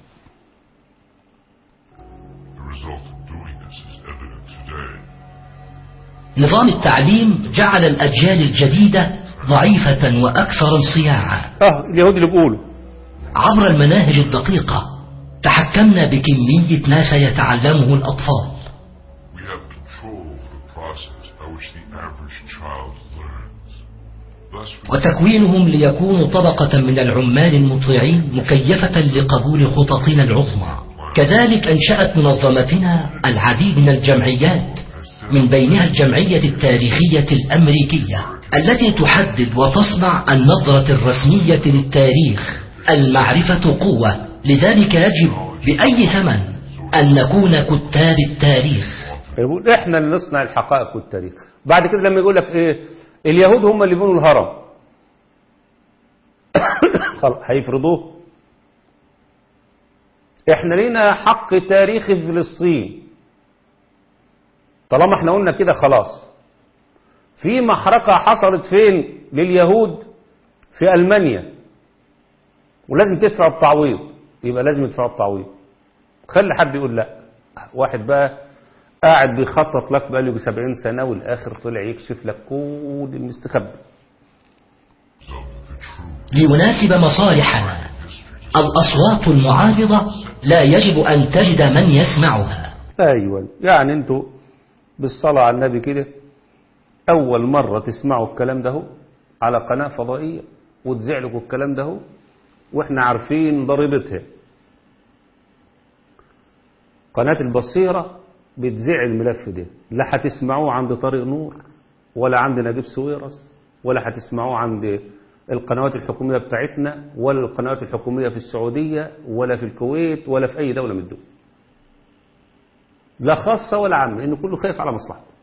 Speaker 3: The result of doing this is evident today.
Speaker 2: نظام التعليم جعل الأجيال الجديدة ضعيفة وأكثر انصياعا
Speaker 1: اه اليهود اللي بيقولوا
Speaker 2: عبر المناهج الدقيقة تحكمنا بكمية ما سيتعلمه الأطفال
Speaker 3: We have control over the process by which the average child learns. Thus, we
Speaker 2: وتكوينهم ليكونوا طبقة من العمال المطيعين مكيفة لقبول خططنا العظمى كذلك أنشأت منظمتنا العديد من الجمعيات من بينها الجمعية التاريخية الأمريكية التي تحدد وتصنع النظرة الرسمية للتاريخ المعرفة قوة لذلك يجب بأي ثمن أن نكون كتاب التاريخ
Speaker 1: يقول احنا اللي نصنع الحقائق والتاريخ بعد كده لما يقول لك ايه اليهود هم اللي بنوا الهرم خلاص هيفرضوه احنا لينا حق تاريخي في فلسطين طالما احنا قلنا كده خلاص في محرقة حصلت فين لليهود في ألمانيا ولازم تدفع التعويض يبقى لازم يدفعوا التعويض خلي حد يقول لا واحد بقى قاعد بيخطط لك بقاله 70 سنة والآخر طلع يكشف لك كل المستخبي
Speaker 3: of the true
Speaker 2: ليناسب مصالحنا
Speaker 3: history.
Speaker 2: الأصوات المعارضة لا يجب أن تجد من يسمعها
Speaker 1: أيوة يعني انتوا بالصلاة على النبي كده أول مرة تسمعوا الكلام ده هو على قناة فضائية وتذيع لكم الكلام ده هو واحنا عارفين ضريبتها قناة البصيرة بتذيع الملف ده لا هتسمعوه عند طريق نور ولا عند نجيب سويرس ولا هتسمعوه عند القنوات الحكومية بتاعتنا ولا القنوات الحكومية في السعودية ولا في الكويت ولا في أي دولة من الدول لا خاصة ولا عامة لأن كله خايف على مصلحته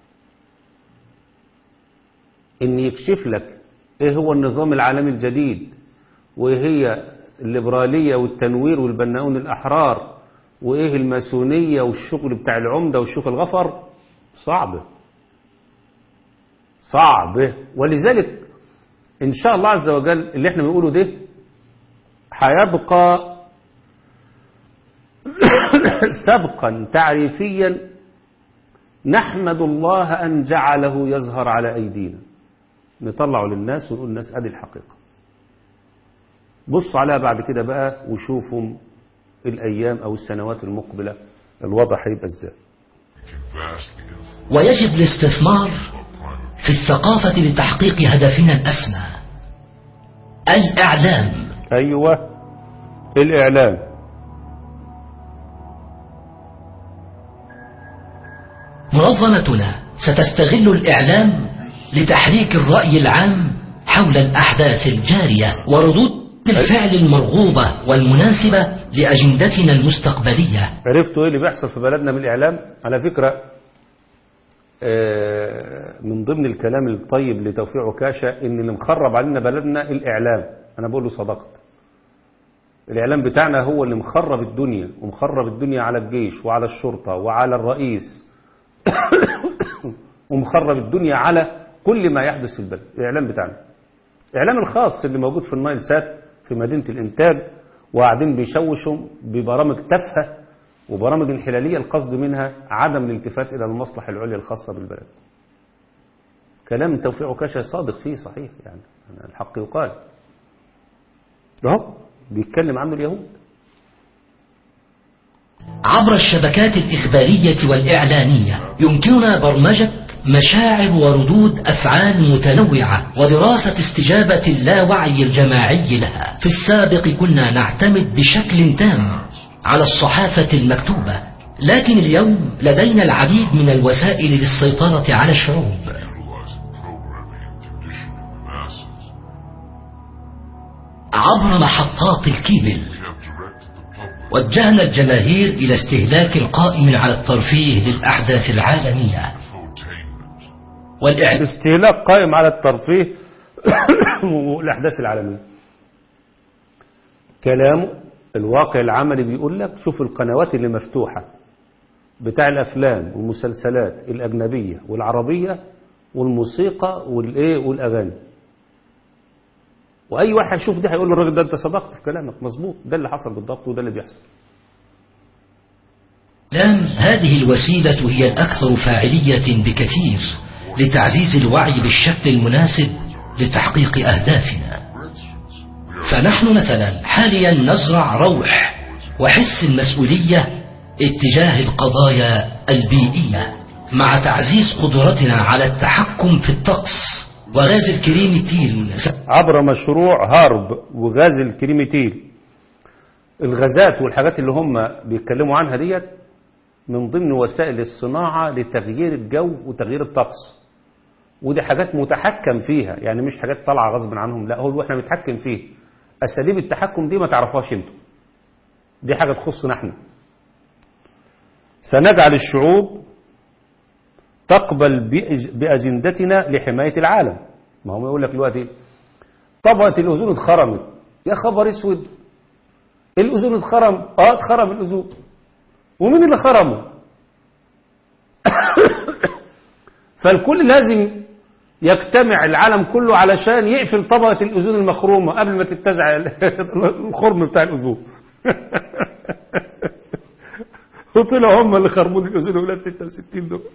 Speaker 1: إن يكشف لك إيه هو النظام العالمي الجديد وإيه هي الليبرالية والتنوير والبناؤون الأحرار وإيه الماسونية والشغل بتاع العمدة والشيخ الغفر صعبة صعبة ولذلك إن شاء الله عز وجل اللي احنا بنقوله ده هيبقى سبقا تعريفيا نحمد الله أن جعله يظهر على أيدينا نطلعه للناس ونقول للناس ادي الحقيقة بص عليها بعد كده بقى وشوفوا الأيام أو السنوات المقبلة الوضع هيبقى ازاي
Speaker 3: can vastly influence
Speaker 2: ويجب الاستثمار
Speaker 3: climate
Speaker 2: في الثقافة لتحقيق هدفنا الأسمى الإعلام
Speaker 1: أيوة الإعلام
Speaker 2: منظمتنا ستستغل الإعلام لتحريك الرأي العام حول الأحداث الجارية وردود الفعل المرغوبة والمناسبة لأجندتنا المستقبلية
Speaker 1: عرفتوا ايه اللي بيحصل في بلدنا من الإعلام على فكرة آه، من ضمن الكلام الطيب لتوفيق عكاشة ان اللي مخرب علينا بلدنا الإعلام أنا بقول له صدقت الإعلام بتاعنا هو اللي مخرب الدنيا ومخرب الدنيا على الجيش وعلى الشرطة وعلى الرئيس ومخرب الدنيا على كل ما يحدث في البلد الإعلام بتاعنا الإعلام الخاص اللي موجود في النايل سات في مدينة الإنتاج وقاعدين بيشوشوا ببرامج تافهة وبرامج انحلالية القصد منها عدم الالتفات إلى المصلحة العليا الخاصة بالبلد كلام توفيق عكاشة صادق فيه صحيح يعني أنا الحق يقال اهو بيتكلم عنه اليهود
Speaker 2: عبر الشبكات الإخبارية والإعلانية يمكننا برمجة مشاعر وردود أفعال متنوعة ودراسة استجابة اللاوعي الجماعي لها في السابق كنا نعتمد بشكل تام على الصحافة المكتوبة لكن اليوم لدينا العديد من الوسائل للسيطرة على الشعوب
Speaker 3: utilizing programming and conditioning the masses.
Speaker 2: عبر محطات الكيبل
Speaker 3: We have directed the public
Speaker 2: وجهنا الجماهير إلى استهلاك القائم على الترفيه للأحداث العالمية
Speaker 3: infotainment.
Speaker 2: والإعلام
Speaker 1: استهلاك قائم على الترفيه والأحداث العالمية كلامه الواقع العملي بيقول لك شوف القنوات اللي مفتوحة بتاع الأفلام والمسلسلات الأجنبية والعربية والموسيقى والإيه والأغاني وأي واحد يشوف ده هيقول للراجل ده أنت صدقت في كلامك مظبوط ده اللي حصل بالضبط وده اللي بيحصل
Speaker 2: هذه الوسيلة هي الأكثر فاعلية بكثير لتعزيز الوعي بالشكل المناسب لتحقيق أهدافنا فنحن مثلا حاليا نزرع روح وحس المسؤولية اتجاه القضايا البيئية مع تعزيز قدرتنا على التحكم في الطقس وغاز الكريمتيل
Speaker 1: عبر مشروع هارب وغاز الكريمتيل الغازات والحاجات اللي هم بيتكلموا عنها ديت من ضمن وسائل الصناعة لتغيير الجو وتغيير الطقس ودي حاجات متحكم فيها يعني مش حاجات طالعة غصب عنهم لا هو احنا بنتحكم فيه أساليب التحكم دي ما تعرفهاش انتوا دي حاجة تخصنا احنا سنجعل الشعوب تقبل بأج- بأجندتنا لحماية العالم ما هم يقول لك دلوقتي طبقة الأذون اتخرمت يا خبر اسود الأذون اتخرم اه اتخرم الأذون ومين اللي خرمه فالكل لازم يجتمع العالم كله علشان يقفل طبقة الأذون المخرومة قبل ما تتزع الخرم بتاع الأذون وطلعوا هم اللي خرموا لي الأذون ولاد 66 دول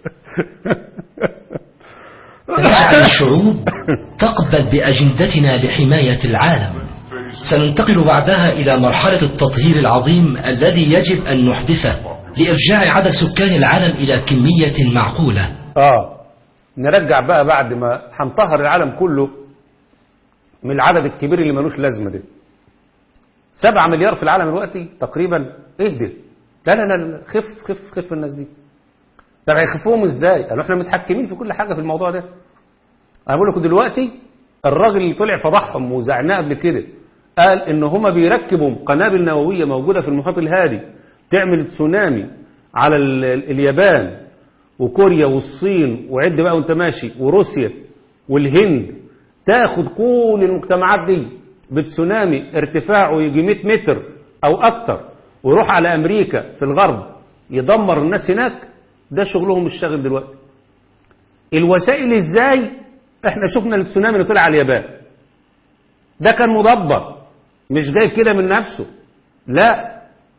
Speaker 2: تسعى الشعوب تقبل بأجندتنا لحماية العالم سننتقل بعدها إلى مرحلة التطهير العظيم الذي يجب أن نحدثه لإرجاع عدد سكان العالم إلى كمية معقولة
Speaker 1: اه نرجع بقى بعد ما هنطهر العالم كله من العدد الكبير اللي ملوش لازمه ده سبعة مليار في العالم دلوقتي تقريبا اهدى لا لا لا لا، خف خف خف الناس دي طب هيخفوهم ازاي قالوا احنا متحكمين في كل حاجه في الموضوع ده انا بقول لكم دلوقتي الراجل اللي طلع فضحهم وزعناه قبل كده قال ان هما بيركبوا قنابل نوويه موجوده في المحيط الهادي تعمل تسونامي على ال- ال- اليابان وكوريا والصين وعد بقى وانت ماشي وروسيا والهند تاخد كل المجتمعات دي بتسونامي ارتفاعه يجي 100 متر او اكتر ويروح على امريكا في الغرب يدمر الناس هناك ده شغلهم الشاغل دلوقتي الوسائل ازاي احنا شفنا التسونامي اللي طلع على اليابان ده كان مدبر مش جاي كده من نفسه لا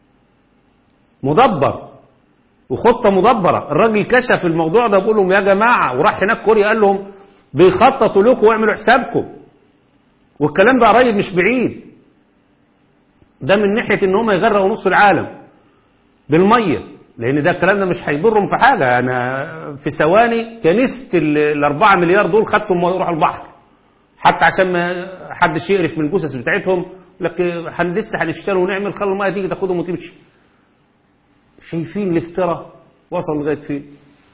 Speaker 1: مدبر وخطة مدبرة الراجل كشف الموضوع ده بيقول لهم يا جماعة وراح هناك كوريا قال لهم بيخططوا لكم واعملوا حسابكم والكلام ده قريب مش بعيد ده من ناحية ان هم يغرقوا نص العالم بالمية لان ده الكلام ده مش هيضرهم في حاجة انا في ثواني كنست ال- الاربعة مليار دول خدتهم ويروحوا البحر حتى عشان ما حدش يقرف من الجثث بتاعتهم لك هن- لسه هنشتري ونعمل خلوا الميه تيجي تاخدهم وتمشي شايفين الافتراء وصل لغايه فين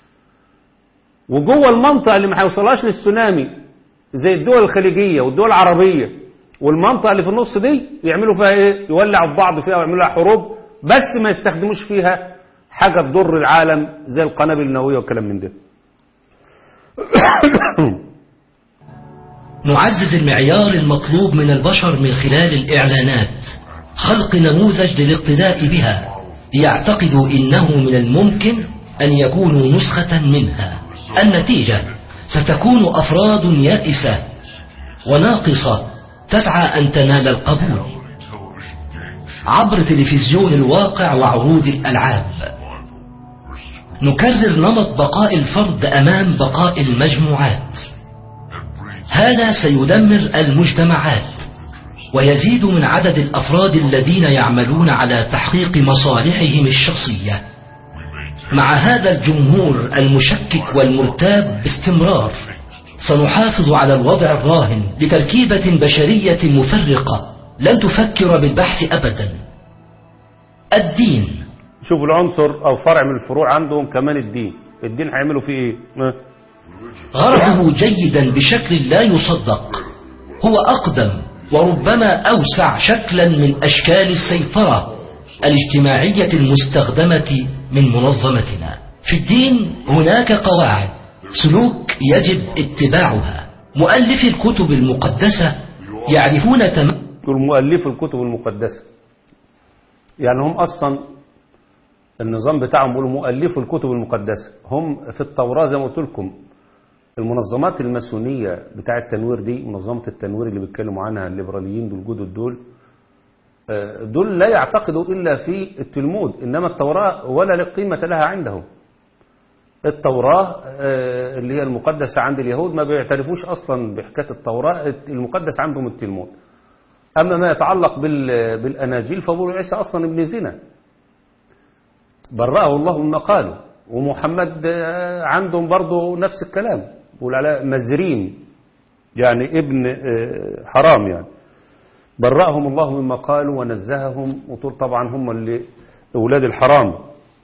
Speaker 1: وجوه المنطقه اللي ما هيوصلهاش للسونامي زي الدول الخليجيه والدول العربيه والمنطقه اللي في النص دي يعملوا فيها ايه يولعوا في بعض فيها ويعملوا لها حروب بس ما يستخدموش فيها حاجه تضر العالم زي القنابل النوويه والكلام من ده
Speaker 2: نعزز المعيار المطلوب من البشر من خلال الإعلانات خلق نموذج للاقتداء بها ليعتقدوا إنه من الممكن أن يكونوا نسخة منها النتيجة ستكون أفراد يائسة وناقصة تسعى أن تنال القبول
Speaker 3: television game
Speaker 2: عبر تلفزيون الواقع وعروض الألعاب
Speaker 3: versus
Speaker 2: نكرر نمط بقاء الفرد أمام بقاء المجموعات
Speaker 3: and breeds
Speaker 2: هذا سيدمر المجتمعات ويزيد من عدد الأفراد الذين يعملون على تحقيق مصالحهم الشخصية
Speaker 3: we maintain
Speaker 2: مع هذا الجمهور المشكك والمرتاب باستمرار سنحافظ على الوضع الراهن لتركيبة بشرية مفرقة لن تفكر بالبحث أبدا الدين
Speaker 1: شوفوا العنصر او فرع من الفروع عندهم كمان الدين الدين هيعملوا فيه ايه ها؟
Speaker 2: غرضه جيدا بشكل لا يصدق هو أقدم وربما أوسع شكلا من أشكال السيطرة الاجتماعية المستخدمة من منظمتنا في الدين هناك قواعد سلوك يجب اتباعها مؤلفي الكتب المقدسة يعرفون تماما
Speaker 1: دول مؤلفي الكتب المقدسة يعني هم أصلا النظام بتاعهم بيقولوا مؤلفي الكتب المقدسة هم في التوراة زي ما قلت لكم المنظمات الماسونية بتاع التنوير دي منظمة التنوير اللي بيتكلموا عنها الليبراليين دول جدد دول آه، دول لا يعتقدوا إلا في التلمود إنما التوراة ولا قيمة لها عندهم التوراة آه، اللي هي المقدسة عند اليهود ما بيعترفوش أصلا بحكاية التوراة المقدس عندهم التلمود أما ما يتعلق بال- بالأناجيل فبقول عيسى أصلا ابن زنا برأه الله مما قالوا ومحمد آه، عندهم برضه نفس الكلام بيقول على مزرين يعني ابن آه، حرام يعني برأهم الله مما قالوا ونزههم وطول طبعا هم اللي أولاد الحرام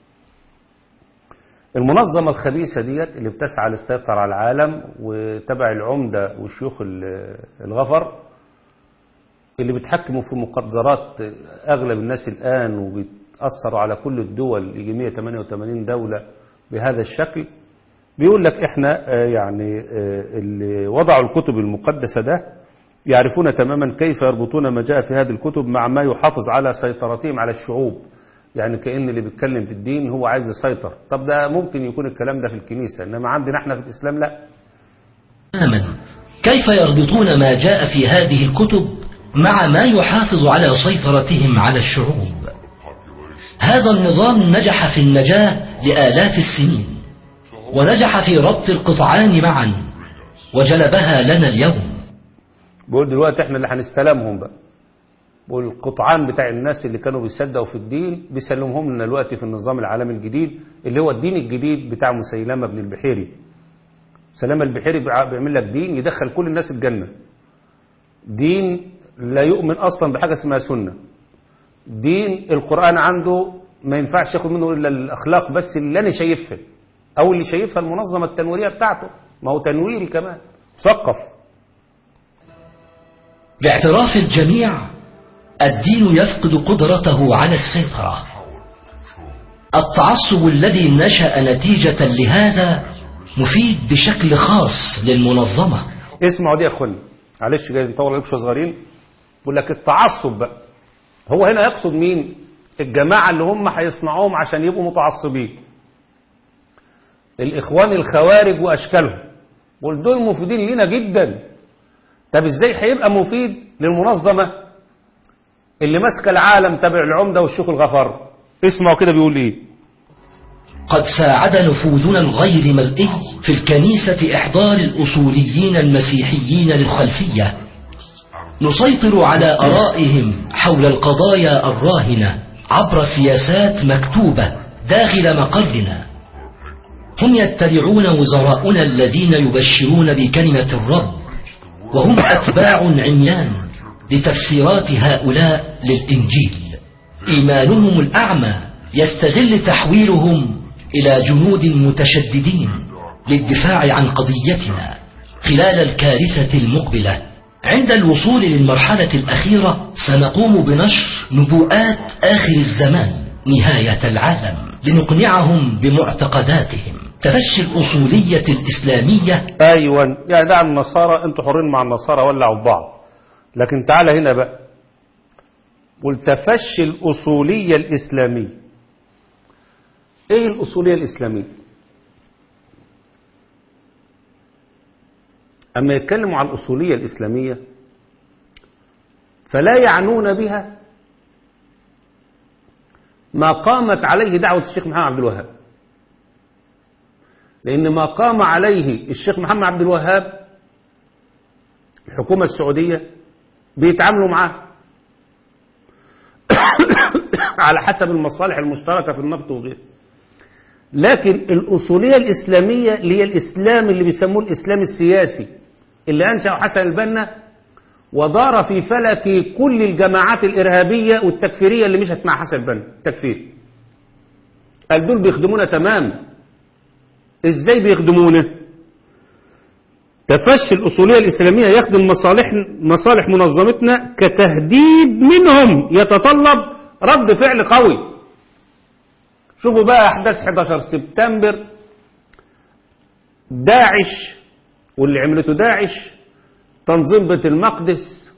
Speaker 1: المنظمة الخبيثة ديت اللي بتسعى للسيطرة على العالم وتبع العمدة وشيوخ ال- الغفر اللي بيتحكموا في مقدرات أغلب الناس الآن وبيتأثروا على كل الدول يجي 188 دولة بهذا الشكل بيقول لك احنا آه، يعني آه، اللي وضعوا الكتب المقدسة ده يعرفون تماما كيف يربطون ما جاء في هذه الكتب مع ما يحافظ على سيطرتهم على الشعوب يعني كأن اللي بيتكلم في الدين هو عايز يسيطر طب ده ممكن يكون الكلام ده في الكنيسة إنما عندنا احنا في الإسلام لا
Speaker 2: كيف يربطون ما جاء في هذه الكتب مع ما يحافظ على سيطرتهم على الشعوب هذا النظام نجح في النجاة لآلاف السنين ونجح في ربط القطعان معا وجلبها لنا اليوم
Speaker 1: بيقول دلوقتي احنا اللي هنستلمهم بقى والقطعان بتاع الناس اللي كانوا بيصدقوا في الدين بيسلمهم لنا دلوقتي في النظام العالمي الجديد اللي هو الدين الجديد بتاع مسيلمة بن البحيري سلامة البحيري بيع- بيعمل لك دين يدخل كل الناس الجنة دين لا يؤمن أصلا بحاجة اسمها سنة دين القرآن عنده ما ينفعش ياخد منه إلا الأخلاق بس اللي أنا شايفها أو اللي شايفها المنظمة التنويرية بتاعته ما هو تنويري كمان مثقف
Speaker 2: باعتراف الجميع الدين يفقد قدرته على السيطرة التعصب الذي نشأ نتيجة لهذا مفيد بشكل خاص للمنظمة
Speaker 1: اسمعوا دي يا اخوانا معلش جايز نطول عليكم شويه صغيرين بيقول لك التعصب بقى هو هنا يقصد مين الجماعه اللي هم هيصنعوهم عشان يبقوا متعصبين الاخوان الخوارج واشكالهم بيقول دول مفيدين لينا جدا طب ازاي هيبقى مفيد للمنظمه اللي ماسكه العالم تبع العمده والشيوخ الغفار اسمعوا كده بيقول ايه
Speaker 2: قد ساعد نفوذنا الغير مرئي في الكنيسة إحضار الأصوليين المسيحيين للخلفية نسيطر على آرائهم حول القضايا الراهنة عبر سياسات مكتوبة داخل مقرنا هم يتبعون وزراؤنا الذين يبشرون بكلمة الرب وهم أتباع عميان لتفسيرات هؤلاء للإنجيل إيمانهم الأعمى يستغل تحويلهم إلى جنود متشددين للدفاع عن قضيتنا خلال الكارثة المقبلة عند الوصول للمرحلة الأخيرة سنقوم بنشر نبوءات آخر الزمان نهاية العالم لنقنعهم بمعتقداتهم تفشي الأصولية الإسلامية
Speaker 1: ايوه يعني ده النصارى انتوا حرين مع النصارى ولعوا ببعض لكن تعالى هنا بقى والتفشي الاصوليه الاسلاميه ايه الاصوليه الاسلاميه اما يتكلموا عن الاصوليه الاسلاميه فلا يعنون بها ما قامت عليه دعوه الشيخ محمد عبد الوهاب لأن ما قام عليه الشيخ محمد عبد الوهاب الحكومة السعودية بيتعاملوا معاه على حسب المصالح المشتركة في النفط وغيره لكن الأصولية الإسلامية اللي هي الإسلام اللي بيسموه الإسلام السياسي اللي أنشأه حسن البنا ودار في فلك كل الجماعات الإرهابية والتكفيرية اللي مشت مع حسن البنا التكفير قال دول بيخدمونا تماما ازاي بيخدمونا تفشي الأصولية الإسلامية يخدم مصالح مصالح منظمتنا كتهديد منهم يتطلب رد فعل قوي شوفوا بقى أحداث 11 سبتمبر داعش واللي عملته داعش تنظيم بيت المقدس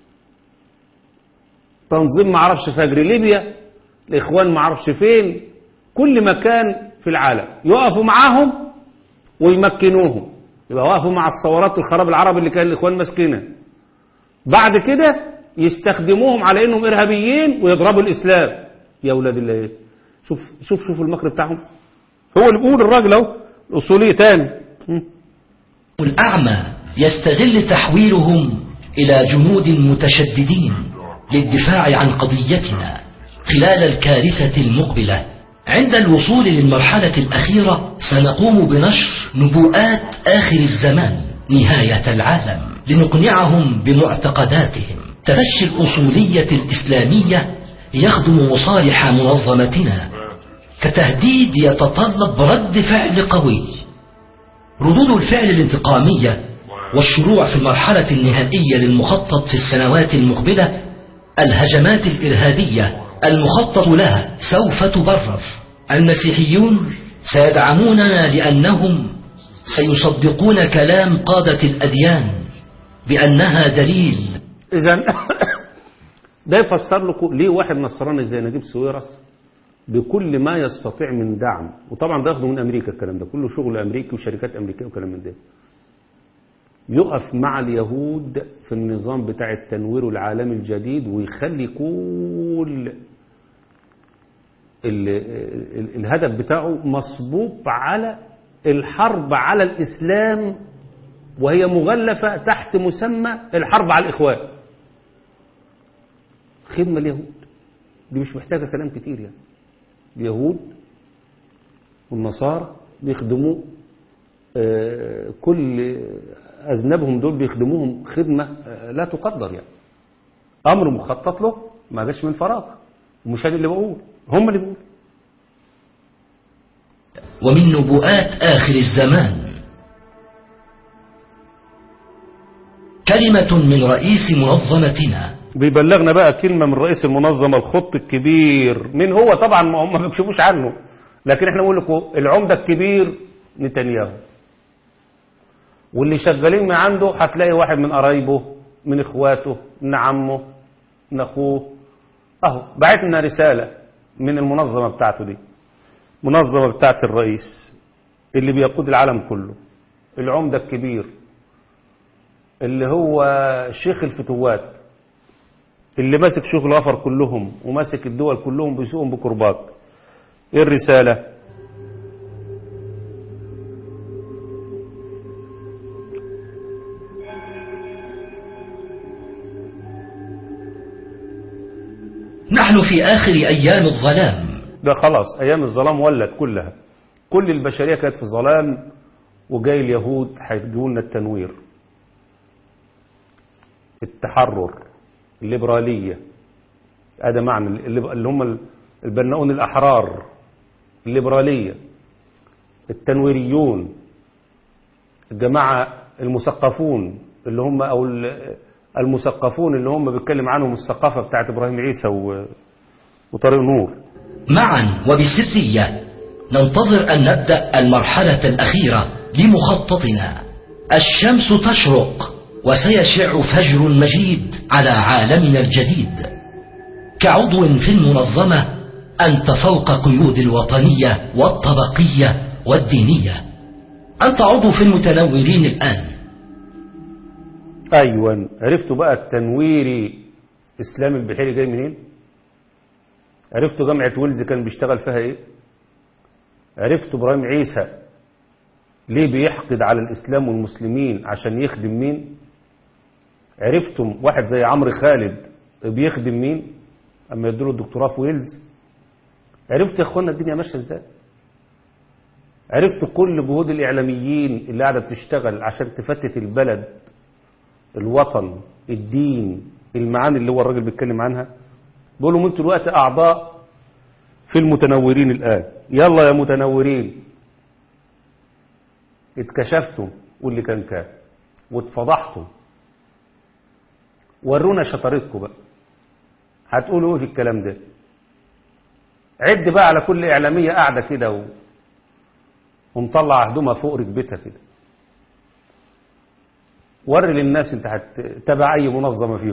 Speaker 1: تنظيم معرفش فجر ليبيا الإخوان معرفش فين كل مكان في العالم يقفوا معاهم ويمكنوهم يبقى وقفوا مع الثورات الخراب العربي اللي كان الإخوان ماسكينها بعد كده يستخدموهم على انهم ارهابيين ويضربوا الاسلام يا اولاد الله شوف شوف شوف المكر بتاعهم هو اللي بيقول الراجل اهو الاصوليه تاني م.
Speaker 2: الأعمى يستغل تحويلهم إلى جنود متشددين للدفاع عن قضيتنا خلال الكارثة المقبلة عند الوصول للمرحلة الأخيرة سنقوم بنشر نبوءات آخر الزمان نهاية العالم لنقنعهم بمعتقداتهم تفشي الأصولية الإسلامية يخدم مصالح منظمتنا كتهديد يتطلب رد فعل قوي ردود الفعل الانتقامية والشروع في المرحلة النهائية للمخطط في السنوات المقبلة الهجمات الإرهابية المخطط لها سوف تبرر المسيحيون سيدعموننا لأنهم سيصدقون كلام قادة الأديان بأنها دليل
Speaker 1: اذا ده يفسر لكم ليه واحد نصراني زي نجيب سويرس بكل ما يستطيع من دعم وطبعا ده ياخده من امريكا الكلام ده كله شغل امريكي وشركات امريكيه وكلام من ده يقف مع اليهود في النظام بتاع التنوير العالمي الجديد ويخلي كل ال ال الهدف بتاعه مصبوب على الحرب على الإسلام وهي مغلفة تحت مسمى الحرب على الإخوان خدمة اليهود دي مش محتاجة كلام كتير يعني اليهود والنصارى بيخدموا آه، كل أذنبهم دول بيخدموهم خدمة آه، لا تقدر يعني أمر مخطط له ما جاش من فراغ ومش أنا اللي بقول هم اللي بيقولوا
Speaker 2: ومن نبوءات آخر الزمان كلمة من رئيس منظمتنا
Speaker 1: بيبلغنا بقى كلمة من رئيس المنظمة الخط الكبير من هو طبعا ما هم ما بيكشفوش عنه لكن احنا بنقول لكم العمدة الكبير نتنياهو واللي شغالين من عنده هتلاقي واحد من قرايبه من اخواته من عمه من اخوه اهو بعت لنا رسالة من المنظمة بتاعته دي منظمة بتاعت الرئيس اللي بيقود العالم كله العمدة الكبير اللي هو شيخ الفتوات اللي ماسك شيوخ الغفر كلهم وماسك الدول كلهم بيسوقهم بكرباج ايه الرسالة
Speaker 2: نحن في آخر أيام الظلام
Speaker 1: ده خلاص أيام الظلام ولت كلها كل البشرية كانت في ظلام وجاي اليهود هيجيبوا لنا التنوير التحرر الليبرالية هذا معنى اللي اللي هم البناؤون الأحرار الليبرالية التنويريون الجماعة المثقفون اللي هم أو ال- المثقفون اللي هم بيتكلم عنهم الثقافة بتاعت إبراهيم عيسى و- وطارق نور
Speaker 2: معا وبسرية ننتظر أن نبدأ المرحلة الأخيرة لمخططنا الشمس تشرق وسيشع فجر مجيد على عالمنا الجديد كعضو في المنظمة أنت فوق قيود الوطنية والطبقية والدينية أنت عضو في المتنورين الآن
Speaker 1: أيوة عرفتوا بقى التنويري إسلام البحيري جاي منين عرفتوا جامعة ويلز كان بيشتغل فيها إيه عرفتوا إبراهيم عيسى ليه بيحقد على الإسلام والمسلمين عشان يخدم مين عرفتم واحد زي عمرو خالد بيخدم مين أما يدوله الدكتوراه في ويلز عرفتوا يا إخوانا الدنيا ماشية إزاي عرفتوا كل جهود الإعلاميين اللي قاعدة بتشتغل عشان تفتت البلد الوطن الدين المعاني اللي هو الراجل بيتكلم عنها بيقول لهم انتوا دلوقتي اعضاء في المتنورين الان يلا يا متنورين اتكشفتم واللي كان كان واتفضحتم ورونا شطارتكم بقى هتقولوا ايه في الكلام ده عد بقى على كل اعلاميه قاعده كده و... ومطلع هدومها فوق ركبتها كده وري للناس انت هتتابع اي منظمه فيهم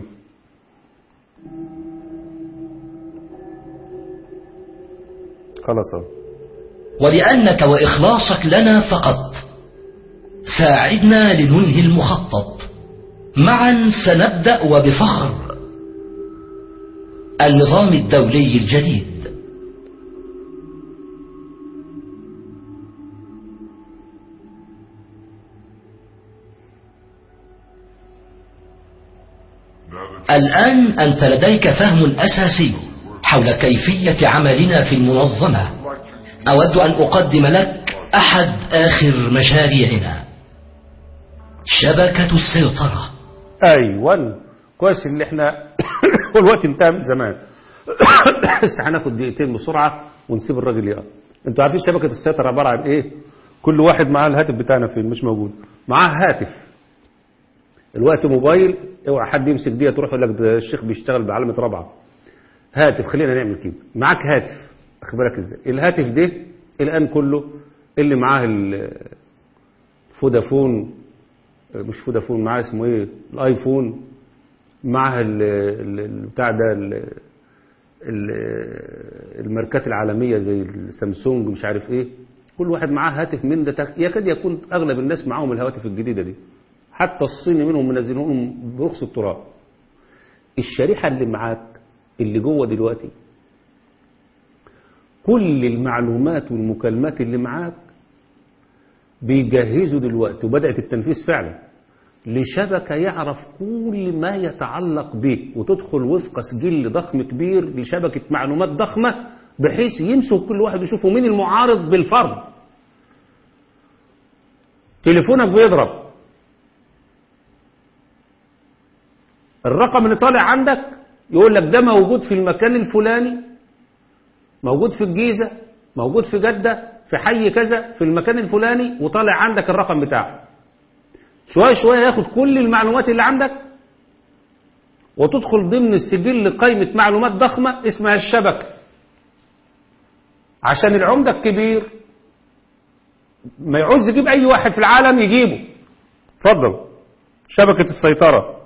Speaker 1: خلاص اهو
Speaker 2: ولأنك وإخلاصك لنا فقط ساعدنا لننهي المخطط معا سنبدأ وبفخر النظام الدولي الجديد
Speaker 3: Now that
Speaker 2: الآن أنت لديك فهم أساسي حول كيفية عملنا في المنظمة
Speaker 3: you'd like to introduce
Speaker 2: أود أن أقدم لك أحد آخر مشاريعنا شبكة السيطرة
Speaker 1: ايوه كويس ان احنا والوقت انتهى من زمان بس هناخد دقيقتين بسرعه ونسيب الراجل يقرا انتوا عارفين شبكه السيطره عباره عن ايه كل واحد معاه الهاتف بتاعنا فين مش موجود معاه هاتف الوقت موبايل اوعى حد يمسك دي تروح يقول لك ده الشيخ بيشتغل بعلامه رابعه هاتف خلينا نعمل كده معاك هاتف اخد بالك ازاي الهاتف ده الان كله اللي معاه الفودافون مش فودافون معاه اسمه ايه الايفون معاه ال- ال- ال- بتاع ده ال- ال- الماركات العالمية زي السامسونج مش عارف ايه كل واحد معاه هاتف من ده تك- يكاد يكون اغلب الناس معاهم الهواتف الجديدة دي حتى الصيني منهم منزلهم برخص التراب الشريحة اللي معاك اللي جوه دلوقتي كل المعلومات والمكالمات اللي معاك بيجهزوا دلوقتي وبدأت التنفيذ فعلا لشبكة يعرف كل ما يتعلق به وتدخل وفق سجل ضخم كبير لشبكة معلومات ضخمة بحيث يمسك كل واحد يشوفوا مين المعارض بالفرد تليفونك بيضرب الرقم اللي طالع عندك يقول لك ده موجود في المكان الفلاني موجود في الجيزة موجود في جدة في حي كذا في المكان الفلاني وطالع عندك الرقم بتاعه شوية شوية ياخد كل المعلومات اللي عندك وتدخل ضمن السجل قائمة معلومات ضخمة اسمها الشبكة عشان العمدة الكبير ما يعوز يجيب أي واحد في العالم يجيبه اتفضل شبكة السيطرة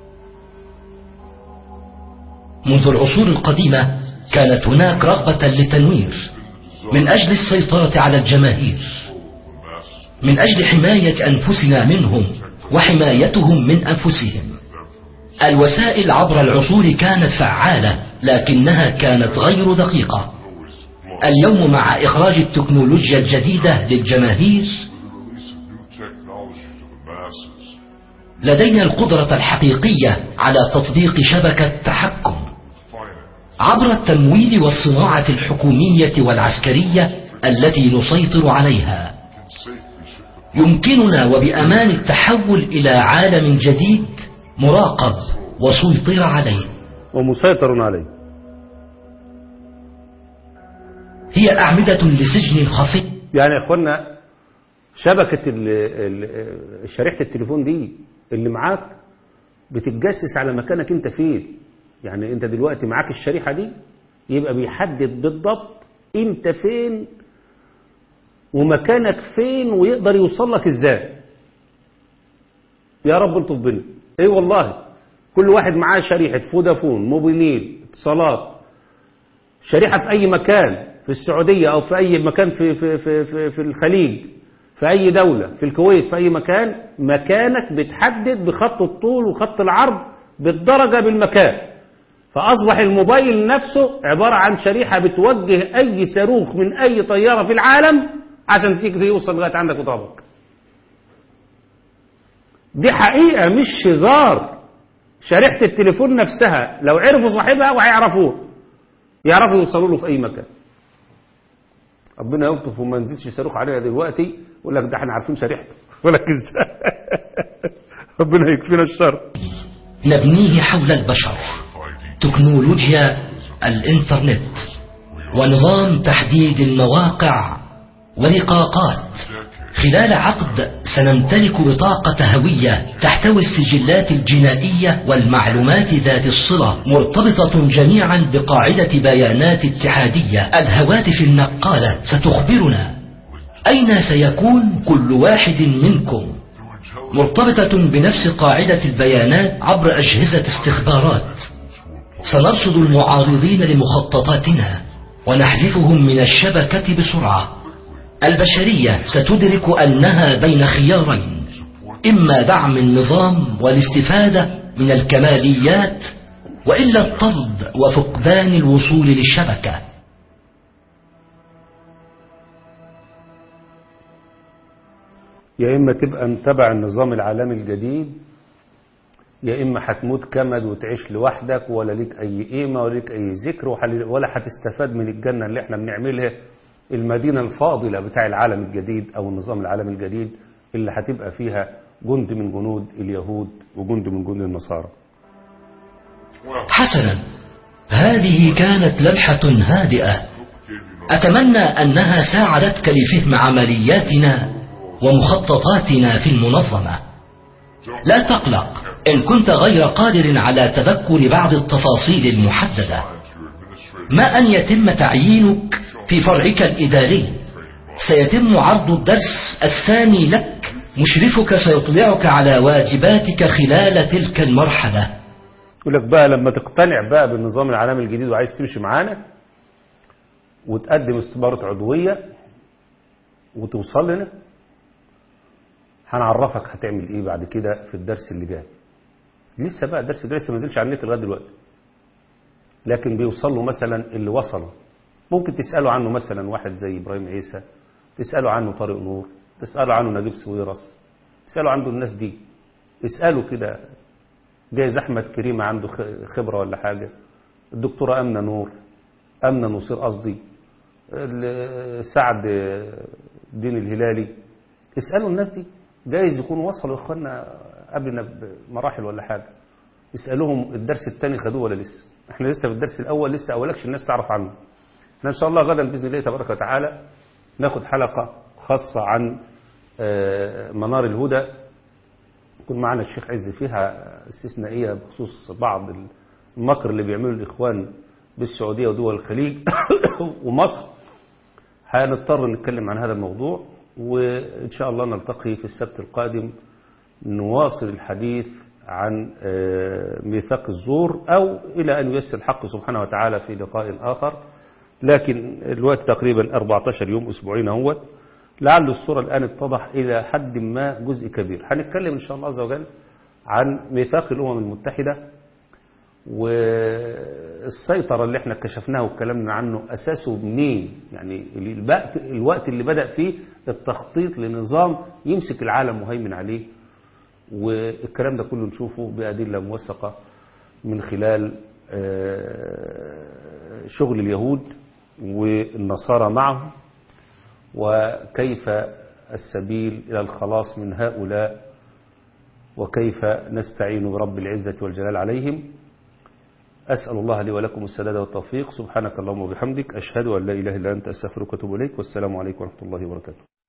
Speaker 2: منذ العصور القديمة كانت هناك رغبة للتنوير من أجل السيطرة على الجماهير من أجل حماية أنفسنا منهم وحمايتهم من أنفسهم الوسائل عبر العصور كانت فعالة لكنها كانت غير دقيقة اليوم مع إخراج التكنولوجيا الجديدة للجماهير
Speaker 3: the release of new technology to the masses.
Speaker 2: لدينا القدرة الحقيقية على تطبيق شبكة تحكم
Speaker 3: Finance,
Speaker 2: عبر التمويل والصناعة الحكومية والعسكرية التي نسيطر عليها
Speaker 3: can safely ship the
Speaker 2: يمكننا وبأمان التحول إلى عالم جديد مراقب وسيطر عليه
Speaker 1: ومسيطر عليه
Speaker 2: هي أعمدة لسجن خفي
Speaker 1: يعني يا اخوانا شبكة ال- ال- شريحة التليفون دي اللي معاك بتتجسس على مكانك انت فين يعني انت دلوقتي معاك الشريحة دي يبقى بيحدد بالضبط انت فين ومكانك فين ويقدر يوصل لك ازاي يا رب الطف بنا اي والله كل واحد معاه شريحة فودافون موبينيل اتصالات شريحة في أي مكان في السعودية أو في أي مكان في, في, في, في, في الخليج في أي دولة في الكويت في أي مكان مكانك بتحدد بخط الطول وخط العرض بالدرجة بالمكان فأصبح الموبايل نفسه عبارة عن شريحة بتوجه أي صاروخ من أي طيارة في العالم عشان تيجي يوصل لغاية عندك وضربك دي حقيقة مش هزار شريحة التليفون نفسها لو عرفوا صاحبها وهيعرفوه يعرفوا يوصلوا له في اي مكان ربنا يلطف وما نزلش صاروخ عليها دلوقتي يقول لك ده احنا عارفين شريحته يقول لك ازاي ربنا يكفينا الشر
Speaker 2: نبنيه حول البشر تكنولوجيا الإنترنت ونظام تحديد المواقع ورقاقات خلال عقد سنمتلك بطاقة هوية تحتوي السجلات الجنائية والمعلومات ذات الصلة مرتبطة جميعا بقاعدة بيانات اتحادية الهواتف النقالة ستخبرنا أين سيكون كل واحد منكم مرتبطة بنفس قاعدة البيانات عبر أجهزة استخبارات سنرصد المعارضين لمخططاتنا ونحذفهم من الشبكة بسرعة البشرية ستدرك أنها بين خيارين إما دعم النظام والاستفادة من الكماليات وإلا الطرد وفقدان الوصول للشبكة
Speaker 1: يا إما تبقى متبع النظام العالمي الجديد يا إما هتموت كمد وتعيش لوحدك ولا ليك أي قيمة ولا ليك أي ذكر وحل- ولا هتستفاد من الجنة اللي احنا بنعملها المدينة الفاضلة بتاع العالم الجديد أو النظام العالمي الجديد اللي هتبقى فيها جند من جنود اليهود وجند من جنود النصارى
Speaker 2: حسنا هذه كانت لمحة هادئة أتمنى أنها ساعدتك لفهم عملياتنا ومخططاتنا في المنظمة لا تقلق إن كنت غير قادر على تذكر بعض التفاصيل المحددة ما أن يتم تعيينك في فرعك الإداري سيتم عرض الدرس الثاني لك مشرفك سيطلعك على واجباتك خلال تلك المرحلة
Speaker 1: يقول لك بقى لما تقتنع بقى بالنظام العالمي الجديد وعايز تمشي معانا وتقدم استبارة عضوية وتوصل لنا هنعرفك هتعمل ايه بعد كده في الدرس اللي جاي لسه بقى الدرس ده لسه ما نزلش على النت لغايه دلوقتي لكن بيوصل له مثلا اللي وصلوا ممكن تسأله عنه مثلا واحد زي إبراهيم عيسى تسأله عنه طارق نور تسأله عنه نجيب سويرس تسأله عنه الناس دي اسأله كده جايز أحمد كريمة عنده خ- خبرة ولا حاجة الدكتورة أمنة نور أمنة نصير قصدي ال- سعد الدين الهلالي اسألوا الناس دي جايز يكونوا وصلوا يا اخوانا قبلنا بمراحل ولا حاجة اسألوهم الدرس الثاني خدوه ولا لسه احنا لسه في الدرس الأول لسه أولكش الناس تعرف عنه احنا إن شاء الله غدا بإذن الله تبارك وتعالى ناخد حلقة خاصة عن آه، منار الهدى يكون معنا الشيخ عز فيها استثنائية بخصوص بعض المكر اللي بيعمله الإخوان بالسعودية ودول الخليج ومصر هنضطر نتكلم عن هذا الموضوع وإن شاء الله نلتقي في السبت القادم نواصل الحديث عن آه، ميثاق الزور أو إلى أن ييسر الحق سبحانه وتعالى في لقاء آخر لكن الوقت تقريبا 14 يوم أسبوعين اهوت لعل الصورة الآن اتضح إلى حد ما جزء كبير هنتكلم إن شاء الله عز وجل عن ميثاق الأمم المتحدة والسيطرة اللي احنا كشفناها واتكلمنا عنه أساسه منين يعني الوقت, الوقت اللي بدأ فيه التخطيط لنظام يمسك العالم مهيمن عليه والكلام ده كله نشوفه بأدلة موثقة من خلال آه، شغل اليهود والنصارى معهم وكيف السبيل إلى الخلاص من هؤلاء وكيف نستعين برب العزة والجلال عليهم أسأل الله لي ولكم السداد والتوفيق سبحانك اللهم وبحمدك أشهد أن لا إله إلا أنت أستغفرك وأتوب إليك والسلام عليكم ورحمة الله وبركاته